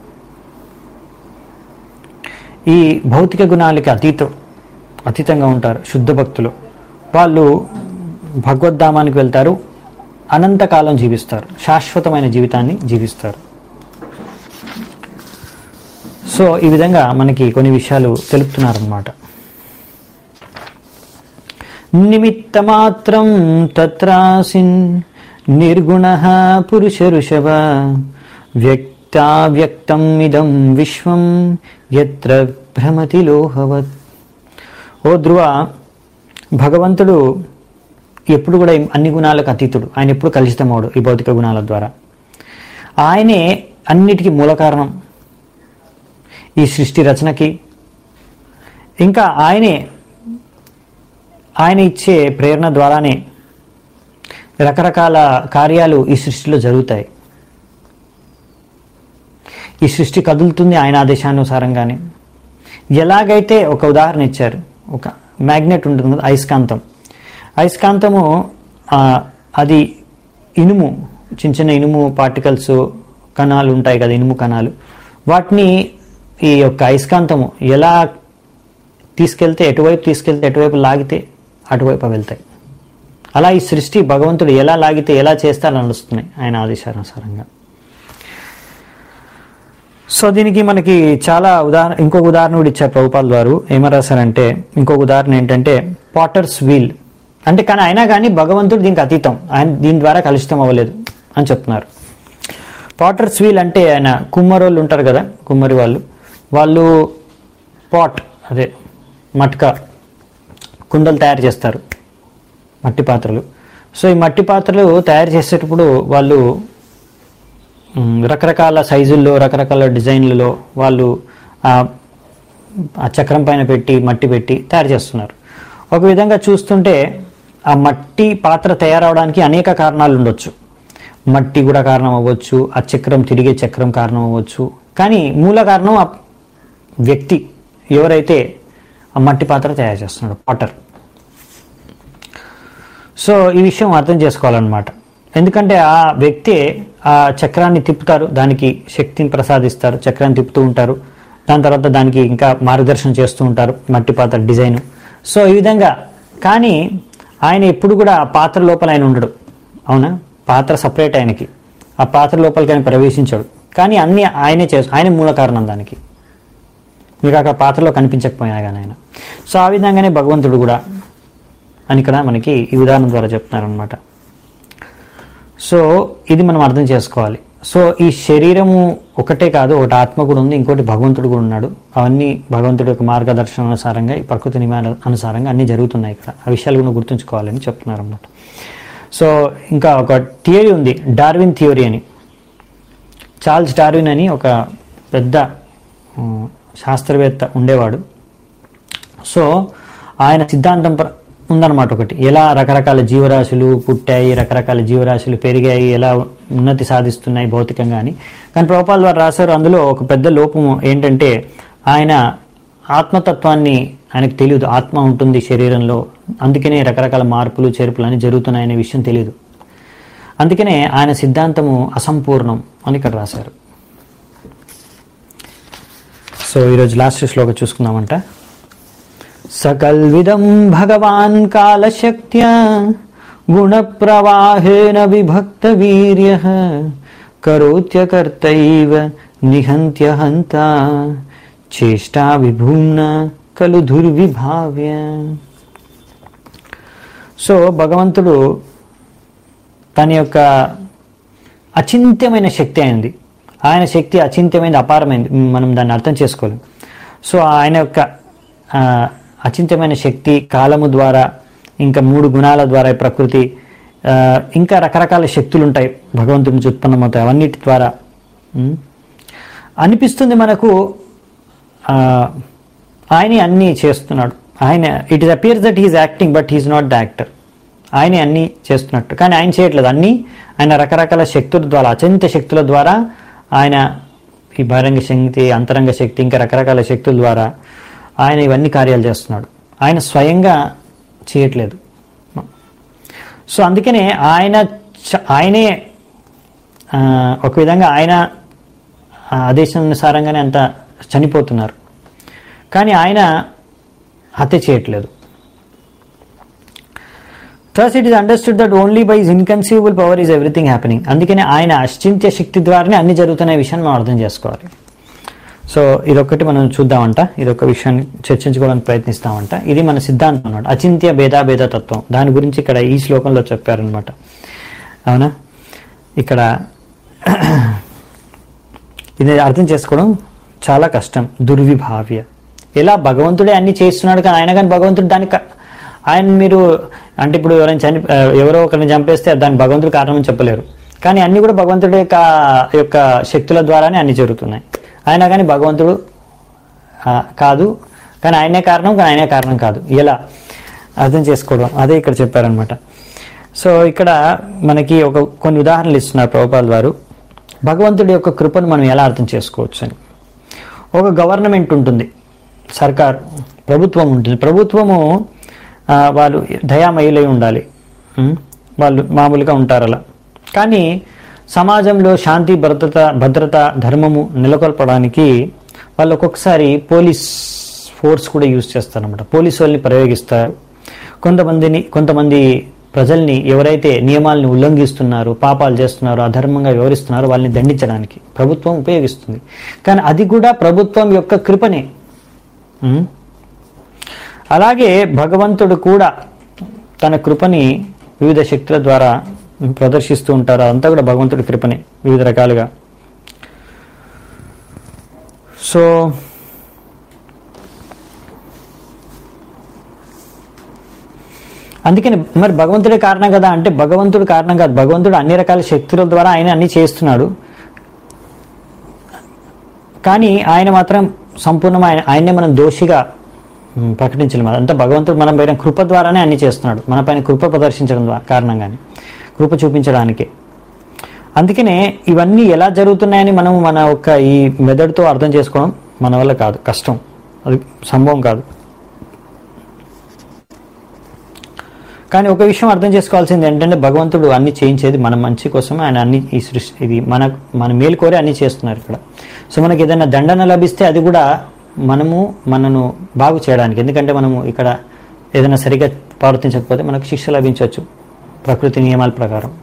ఈ భౌతిక గుణాలకి అతీతం అతీతంగా ఉంటారు శుద్ధ భక్తులు వాళ్ళు భగవద్ధామానికి వెళ్తారు అనంతకాలం జీవిస్తారు శాశ్వతమైన జీవితాన్ని జీవిస్తారు సో ఈ విధంగా మనకి కొన్ని విషయాలు తెలుపుతున్నారన్నమాట నిమిత్తమాత్రం తత్రాసిన్ నిర్గుణ పురుష ఋషభ వ్యక్తావ్యక్తం ఇదం విశ్వం ఎత్ర భ్రమతి లోహవత్ ఓ ధ్రువ భగవంతుడు ఎప్పుడు కూడా అన్ని గుణాలకు అతీతుడు ఆయన ఎప్పుడు కలుషితమవుడు ఈ భౌతిక గుణాల ద్వారా ఆయనే అన్నిటికీ మూల కారణం ఈ సృష్టి రచనకి ఇంకా ఆయనే ఆయన ఇచ్చే ప్రేరణ ద్వారానే రకరకాల కార్యాలు ఈ సృష్టిలో జరుగుతాయి ఈ సృష్టి కదులుతుంది ఆయన ఆదేశానుసారంగానే ఎలాగైతే ఒక ఉదాహరణ ఇచ్చారు ఒక మ్యాగ్నెట్ ఉంటుంది కదా అయస్కాంతం అయస్కాంతము ఆ, అది ఇనుము చిన్న చిన్న ఇనుము పార్టికల్స్ కణాలు ఉంటాయి కదా ఇనుము కణాలు వాటిని ఈ యొక్క అయస్కాంతము ఎలా తీసుకెళ్తే ఎటువైపు తీసుకెళ్తే ఎటువైపు లాగితే అటువైపు వెళ్తాయి అలా ఈ సృష్టి భగవంతుడు ఎలా లాగితే ఎలా చేస్తే అలా నడుస్తున్నాయి ఆయన ఆదేశానుసారంగా సో దీనికి మనకి చాలా ఉదాహరణ ఇంకొక ఉదాహరణ కూడా ఇచ్చారు ప్రభుపాల్ వారు ఏమ రాశారంటే ఇంకొక ఉదాహరణ ఏంటంటే పాటర్స్ వీల్ అంటే కానీ అయినా కానీ భగవంతుడు దీనికి అతీతం ఆయన దీని ద్వారా కలుషితం అవ్వలేదు అని చెప్తున్నారు పాటర్స్ వీల్ అంటే ఆయన కుమ్మరోళ్ళు ఉంటారు కదా కుమ్మరి వాళ్ళు వాళ్ళు పాట్ అదే మట్క కుండలు తయారు చేస్తారు మట్టి పాత్రలు సో ఈ మట్టి పాత్రలు తయారు చేసేటప్పుడు వాళ్ళు మ్, రకరకాల సైజుల్లో రకరకాల డిజైన్లలో వాళ్ళు ఆ ఆ చక్రం పైన పెట్టి మట్టి పెట్టి తయారు చేస్తున్నారు ఒక విధంగా చూస్తుంటే ఆ మట్టి పాత్ర తయారవడానికి అనేక కారణాలు ఉండొచ్చు మట్టి కూడా కారణం అవ్వచ్చు ఆ చక్రం తిరిగే చక్రం కారణం అవ్వచ్చు కానీ మూల కారణం ఆ వ్యక్తి ఎవరైతే ఆ మట్టి పాత్ర తయారు చేస్తున్నాడు పాటర్ సో ఈ విషయం అర్థం చేసుకోవాలన్నమాట ఎందుకంటే ఆ వ్యక్తే ఆ చక్రాన్ని తిప్పుతారు దానికి శక్తిని ప్రసాదిస్తారు చక్రాన్ని తిప్పుతూ ఉంటారు దాని తర్వాత దానికి ఇంకా మార్గదర్శనం చేస్తూ ఉంటారు మట్టి పాత్ర డిజైన్ సో ఈ విధంగా కానీ ఆయన ఎప్పుడు కూడా ఆ పాత్ర లోపల ఆయన ఉండడు అవునా పాత్ర సపరేట్ ఆయనకి ఆ పాత్ర లోపలికి ఆయన ప్రవేశించాడు కానీ అన్ని ఆయనే చేసు ఆయన మూల కారణం దానికి మీకు అక్కడ పాత్రలో కనిపించకపోయినా కానీ ఆయన సో ఆ విధంగానే భగవంతుడు కూడా అని ఇక్కడ మనకి ఈ ఉదాహరణ ద్వారా చెప్తున్నారనమాట సో ఇది మనం అర్థం చేసుకోవాలి సో ఈ శరీరము ఒకటే కాదు ఒకటి ఆత్మ కూడా ఉంది ఇంకోటి భగవంతుడు కూడా ఉన్నాడు అవన్నీ భగవంతుడి యొక్క మార్గదర్శనం అనుసారంగా ఈ ప్రకృతి నియమాల అనుసారంగా అన్నీ జరుగుతున్నాయి ఇక్కడ ఆ విషయాలు కూడా గుర్తుంచుకోవాలని చెప్తున్నారు అనమాట సో ఇంకా ఒక థియరీ ఉంది డార్విన్ థియరీ అని చార్ల్స్ డార్విన్ అని ఒక పెద్ద ఉమ్, శాస్త్రవేత్త ఉండేవాడు సో ఆయన సిద్ధాంతం ప్ర- ఉందన్నమాట ఒకటి ఎలా రకరకాల జీవరాశులు పుట్టాయి రకరకాల జీవరాశులు పెరిగాయి ఎలా ఉన్నతి సాధిస్తున్నాయి భౌతికంగా అని కానీ ప్రభుపాల్ వారు రాశారు అందులో ఒక పెద్ద లోపం ఏంటంటే ఆయన ఆత్మతత్వాన్ని ఆయనకు తెలియదు ఆత్మ ఉంటుంది శరీరంలో అందుకనే రకరకాల మార్పులు చేర్పులు అని జరుగుతున్నాయనే విషయం తెలియదు అందుకనే ఆయన సిద్ధాంతము అసంపూర్ణం అని ఇక్కడ రాశారు సో ఈరోజు లాస్ట్ శ్లోక చూసుకుందామంట సకల్విదం భగవాన్ కాలశక్త్యా గుణప్రవాహేన విభక్త వీర్య కరోత్యకర్తైవ నిహంత్య హంత చేష్టా విభూమ్న కలు దుర్విభావ్య సో భగవంతుడు తన యొక్క అచింత్యమైన శక్తి అయింది ఆయన శక్తి అచింత్యమైనది అపారమైంది మనం దాన్ని అర్థం చేసుకోలేం సో ఆయన యొక్క ఆ, అచింత్యమైన శక్తి కాలము ద్వారా ఇంకా మూడు గుణాల ద్వారా ఈ ప్రకృతి ఆ, ఇంకా రకరకాల శక్తులు ఉంటాయి భగవంతుడి నుంచి ఉత్పన్నమవుతాయి అవన్నిటి ద్వారా ఉమ్, అనిపిస్తుంది మనకు ఆ, ఆయనే అన్నీ చేస్తున్నాడు ఆయన it is appears that he's acting but he's not the actor ఆయనే అన్నీ చేస్తున్నట్టు కానీ ఆయన చేయట్లేదు అన్నీ ఆయన రకరకాల శక్తుల ద్వారా అచంత శక్తుల ద్వారా ఆయన ఈ బహిరంగ శక్తి అంతరంగ శక్తి ఇంకా రకరకాల శక్తుల ద్వారా ఆయన ఇవన్నీ కార్యాలు చేస్తున్నాడు ఆయన స్వయంగా చేయట్లేదు సో అందుకనే ఆయన చ- ఆయనే ఆ, ఒక విధంగా ఆయన ఆ ఆదేశానుసారంగానే అంత చనిపోతున్నారు కానీ ఆయన హత్య చేయట్లేదు there's it is understood that only by is inconceivable power is everything happening అందుకనే ఆయన అశ్చింత్య శక్తి ద్వారానే అన్ని జరుగుతున్న విషయాన్ని మనం అర్థం చేసుకోవాలి సో ఇదొక్కటి మనం చూద్దామంట ఇదొక విషయాన్ని చర్చించుకోవడానికి ప్రయత్నిస్తామంట ఇది మన సిద్ధాంతం అన్నమాట అచింత్య భేదాభేద తత్వం దాని గురించి ఇక్కడ ఈ శ్లోకంలో చెప్పారనమాట అవునా ఇక్కడ ఇది అర్థం చేసుకోవడం చాలా కష్టం దుర్విభావ్య ఎలా భగవంతుడే అన్ని చేస్తున్నాడు కానీ ఆయన కానీ భగవంతుడు దానికి ఆయన మీరు అంటే ఇప్పుడు ఎవరైనా చని ఎవరో ఒకరిని చంపేస్తే దాని భగవంతుడు కారణం అని చెప్పలేరు కానీ అన్ని కూడా భగవంతుడి యొక్క యొక్క శక్తుల ద్వారానే అన్ని జరుగుతున్నాయి ఆయన కానీ భగవంతుడు ఆ, కాదు కానీ ఆయనే కారణం కానీ ఆయనే కారణం కాదు ఎలా అర్థం చేసుకోవడం అదే ఇక్కడ చెప్పారనమాట సో ఇక్కడ మనకి ఒక కొన్ని ఉదాహరణలు ఇస్తున్నారు ప్రభుపాల్ వారు భగవంతుడి యొక్క కృపను మనం ఎలా అర్థం చేసుకోవచ్చు అని ఒక గవర్నమెంట్ ఉంటుంది సర్కార్ ప్రభుత్వం ఉంటుంది ప్రభుత్వము ఆ, వాళ్ళు దయామయులై ఉండాలి ఉం? వాళ్ళు మామూలుగా ఉంటారు అలా కానీ సమాజంలో శాంతి భద్రత భద్రత ధర్మము నెలకొల్పడానికి వాళ్ళు ఒక్కొక్కసారి పోలీస్ ఫోర్స్ కూడా యూజ్ చేస్తారన్నమాట పోలీసు వాళ్ళని ప్రయోగిస్తారు కొంతమందిని కొంతమంది ప్రజల్ని ఎవరైతే నియమాలను ఉల్లంఘిస్తున్నారో పాపాలు చేస్తున్నారో అధర్మంగా వివరిస్తున్నారో వాళ్ళని దండించడానికి ప్రభుత్వం ఉపయోగిస్తుంది కానీ అది కూడా ప్రభుత్వం యొక్క కృపనే ఉం? అలాగే భగవంతుడు కూడా తన కృపని వివిధ శక్తుల ద్వారా ప్రదర్శిస్తూ ఉంటారు అదంతా కూడా భగవంతుడి కృపనే వివిధ రకాలుగా సో అందుకని మరి భగవంతుడే కారణం కదా అంటే భగవంతుడు కారణం కాదు భగవంతుడు అన్ని రకాల శక్తుల ద్వారా ఆయన అన్ని చేస్తున్నాడు కానీ ఆయన మాత్రం సంపూర్ణం ఆయన ఆయన్నే మనం దోషిగా మ్, ప్రకటించలేము అదంతా భగవంతుడు మనం పైన కృప ద్వారానే అన్ని చేస్తున్నాడు మన పైన కృప ప్రదర్శించడం ద్వారా కారణంగానే కృప చూపించడానికే అందుకనే ఇవన్నీ ఎలా జరుగుతున్నాయని మనం మన యొక్క ఈ మెదడుతో అర్థం చేసుకోవడం మన వల్ల కాదు కష్టం అది సంభవం కాదు కానీ ఒక విషయం అర్థం చేసుకోవాల్సింది ఏంటంటే భగవంతుడు అన్ని చేయించేది మన మంచి కోసమే ఆయన అన్ని ఈ సృష్టి ఇది మన మన మేలు కోరి అన్ని చేస్తున్నారు ఇక్కడ సో మనకి ఏదైనా దండన లభిస్తే అది కూడా మనము మనను బాగు చేయడానికి ఎందుకంటే మనము ఇక్కడ ఏదైనా సరిగా ప్రవర్తించకపోతే మనకు శిక్ష లభించవచ్చు ప్రకృతి నియమాల ప్రకారం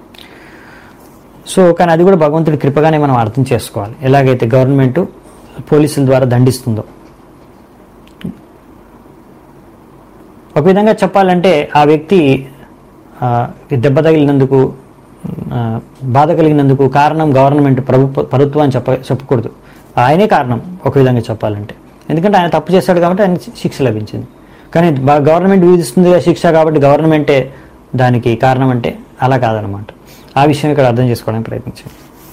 సో కానీ అది కూడా భగవంతుడి కృపగానే మనం అర్థం చేసుకోవాలి ఎలాగైతే గవర్నమెంట్ పోలీసుల ద్వారా దండిస్తుందో ఒక విధంగా చెప్పాలంటే ఆ వ్యక్తి ఆ, దెబ్బ తగిలినందుకు ఆ, బాధ కలిగినందుకు కారణం గవర్నమెంట్ ప్రభుత్వ ప్రభుత్వం అని చెప్ప చెప్పకూడదు ఆయనే కారణం ఒక విధంగా చెప్పాలంటే ఎందుకంటే ఆయన తప్పు చేశాడు కాబట్టి ఆయన శిక్ష లభించింది కానీ బ- గవర్నమెంట్ విధిస్తుంది కదా శిక్ష కాబట్టి గవర్నమెంటే దానికి కారణం అంటే అలా కాదనమాట ఆ విషయం ఇక్కడ అర్థం చేసుకోవడానికి ప్రయత్నించండి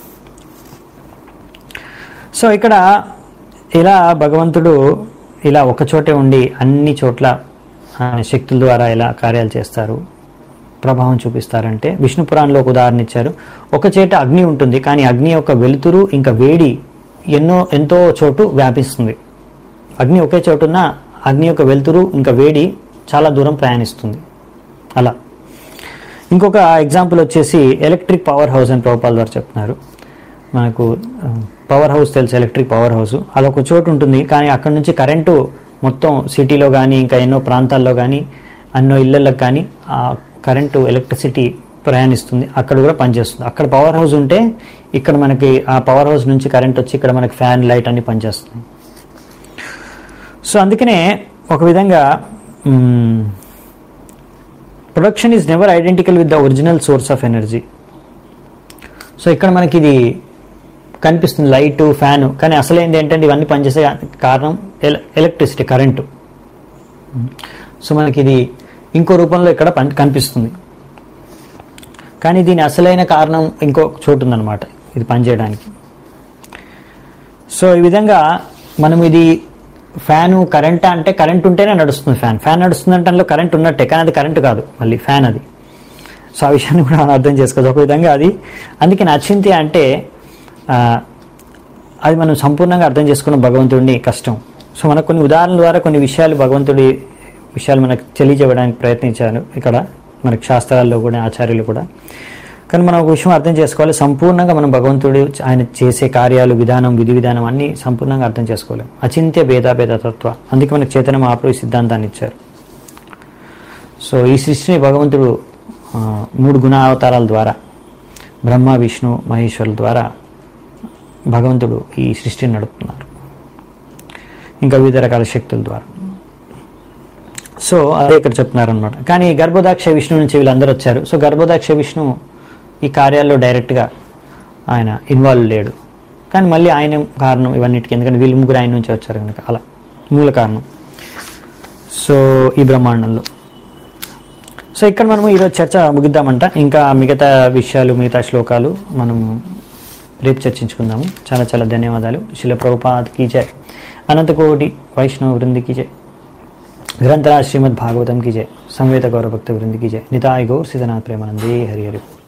సో ఇక్కడ ఇలా భగవంతుడు ఇలా ఒక చోటే ఉండి అన్ని చోట్ల ఆయన శక్తుల ద్వారా ఎలా కార్యాలు చేస్తారు ప్రభావం చూపిస్తారంటే విష్ణు పురాణంలో ఒక ఉదాహరణ ఇచ్చారు ఒక చేట అగ్ని ఉంటుంది కానీ అగ్ని యొక్క వెలుతురు ఇంకా వేడి ఎన్నో ఎంతో చోటు వ్యాపిస్తుంది అగ్ని ఒకే చోటున్న అగ్ని యొక్క వెలుతురు ఇంకా వేడి చాలా దూరం ప్రయాణిస్తుంది అలా ఇంకొక ఎగ్జాంపుల్ వచ్చేసి ఎలక్ట్రిక్ పవర్ హౌస్ అని ప్రభుపాల్ వారు చెప్తున్నారు మనకు పవర్ హౌస్ తెలుసు ఎలక్ట్రిక్ పవర్ హౌస్ అదొక చోటు ఉంటుంది కానీ అక్కడ నుంచి కరెంటు మొత్తం సిటీలో కానీ ఇంకా ఎన్నో ప్రాంతాల్లో కానీ అన్నో ఇళ్లకు కానీ ఆ కరెంటు ఎలక్ట్రిసిటీ ప్రయాణిస్తుంది అక్కడ కూడా పనిచేస్తుంది అక్కడ పవర్ హౌస్ ఉంటే ఇక్కడ మనకి ఆ పవర్ హౌస్ నుంచి కరెంట్ వచ్చి ఇక్కడ మనకి ఫ్యాన్ లైట్ అన్ని పనిచేస్తుంది సో అందుకనే ఒక విధంగా production is never identical with the original source of energy so ఇక్కడ మనకి ఇది కనిపిస్తుంది లైట్ ఫ్యాన్ కానీ అసలేంది ఏంటంటే ఇవన్నీ పనిచేసే కారణం ఎల ఎలక్ట్రిసిటీ కరెంటు సో మనకి ఇది ఇంకో రూపంలో ఇక్కడ పని కనిపిస్తుంది కానీ దీని అసలైన కారణం ఇంకో చోటు ఉందన్నమాట ఇది పనిచేయడానికి సో ఈ విధంగా మనం ఇది ఫ్యాను కరెంట్ అంటే కరెంట్ ఉంటేనే నడుస్తుంది ఫ్యాన్ ఫ్యాన్ నడుస్తుందంటే అందులో కరెంట్ ఉన్నట్టే కానీ అది కరెంట్ కాదు మళ్ళీ ఫ్యాన్ అది సో ఆ విషయాన్ని కూడా మనం అర్థం చేసుకోవచ్చు ఒక విధంగా అది అందుకే నచ్చింది అంటే ఆ, అది మనం సంపూర్ణంగా అర్థం చేసుకున్న భగవంతుడిని కష్టం సో మనకు కొన్ని ఉదాహరణల ద్వారా కొన్ని విషయాలు భగవంతుడి విషయాలు మనకు తెలియజేయడానికి ప్రయత్నించారు ఇక్కడ మనకి శాస్త్రాల్లో కూడా ఆచార్యులు కూడా కానీ మనం ఒక విషయం అర్థం చేసుకోవాలి సంపూర్ణంగా మనం భగవంతుడు ఆయన చేసే కార్యాలు విధానం విధి విధానం అన్ని సంపూర్ణంగా అర్థం చేసుకోలేం అచింత్య భేదాభేద తత్వ అందుకే మనకు చైతన్య మహాప్రభు ఈ సిద్ధాంతాన్ని ఇచ్చారు సో ఈ సృష్టిని భగవంతుడు ఆ, మూడు గుణావతారాల ద్వారా బ్రహ్మ విష్ణు మహేశ్వరుల ద్వారా భగవంతుడు ఈ సృష్టిని నడుపుతున్నారు ఇంకా వివిధ రకాల శక్తుల ద్వారా సో అదే ఇక్కడ చెప్తున్నారు అనమాట కానీ గర్భోదాక్ష విష్ణు నుంచి వీళ్ళందరూ వచ్చారు సో గర్భోదాక్ష విష్ణు ఈ కార్యాల్లో డైరెక్ట్గా ఆయన ఇన్వాల్వ్ లేడు కానీ మళ్ళీ ఆయన కారణం ఇవన్నిటికీ ఎందుకంటే వీళ్ళు ముగ్గురు ఆయన నుంచి వచ్చారు కనుక అలా మూల కారణం సో ఈ బ్రహ్మాండంలో సో ఇక్కడ మనము ఈరోజు చర్చ ముగిద్దామంట ఇంకా మిగతా విషయాలు మిగతా శ్లోకాలు మనం రేపు చర్చించుకుందాము చాలా చాలా ధన్యవాదాలు శిల ప్రభుపాద్ కీ జై అనంతకోటి వైష్ణవ వృంది की जय ग्रंथराज श्रीमद् भागवतम की जय संवेद गौरव भक्त वृंद की जय निताय गौर सिद्धनाथ प्रेमानंदे हरि हरि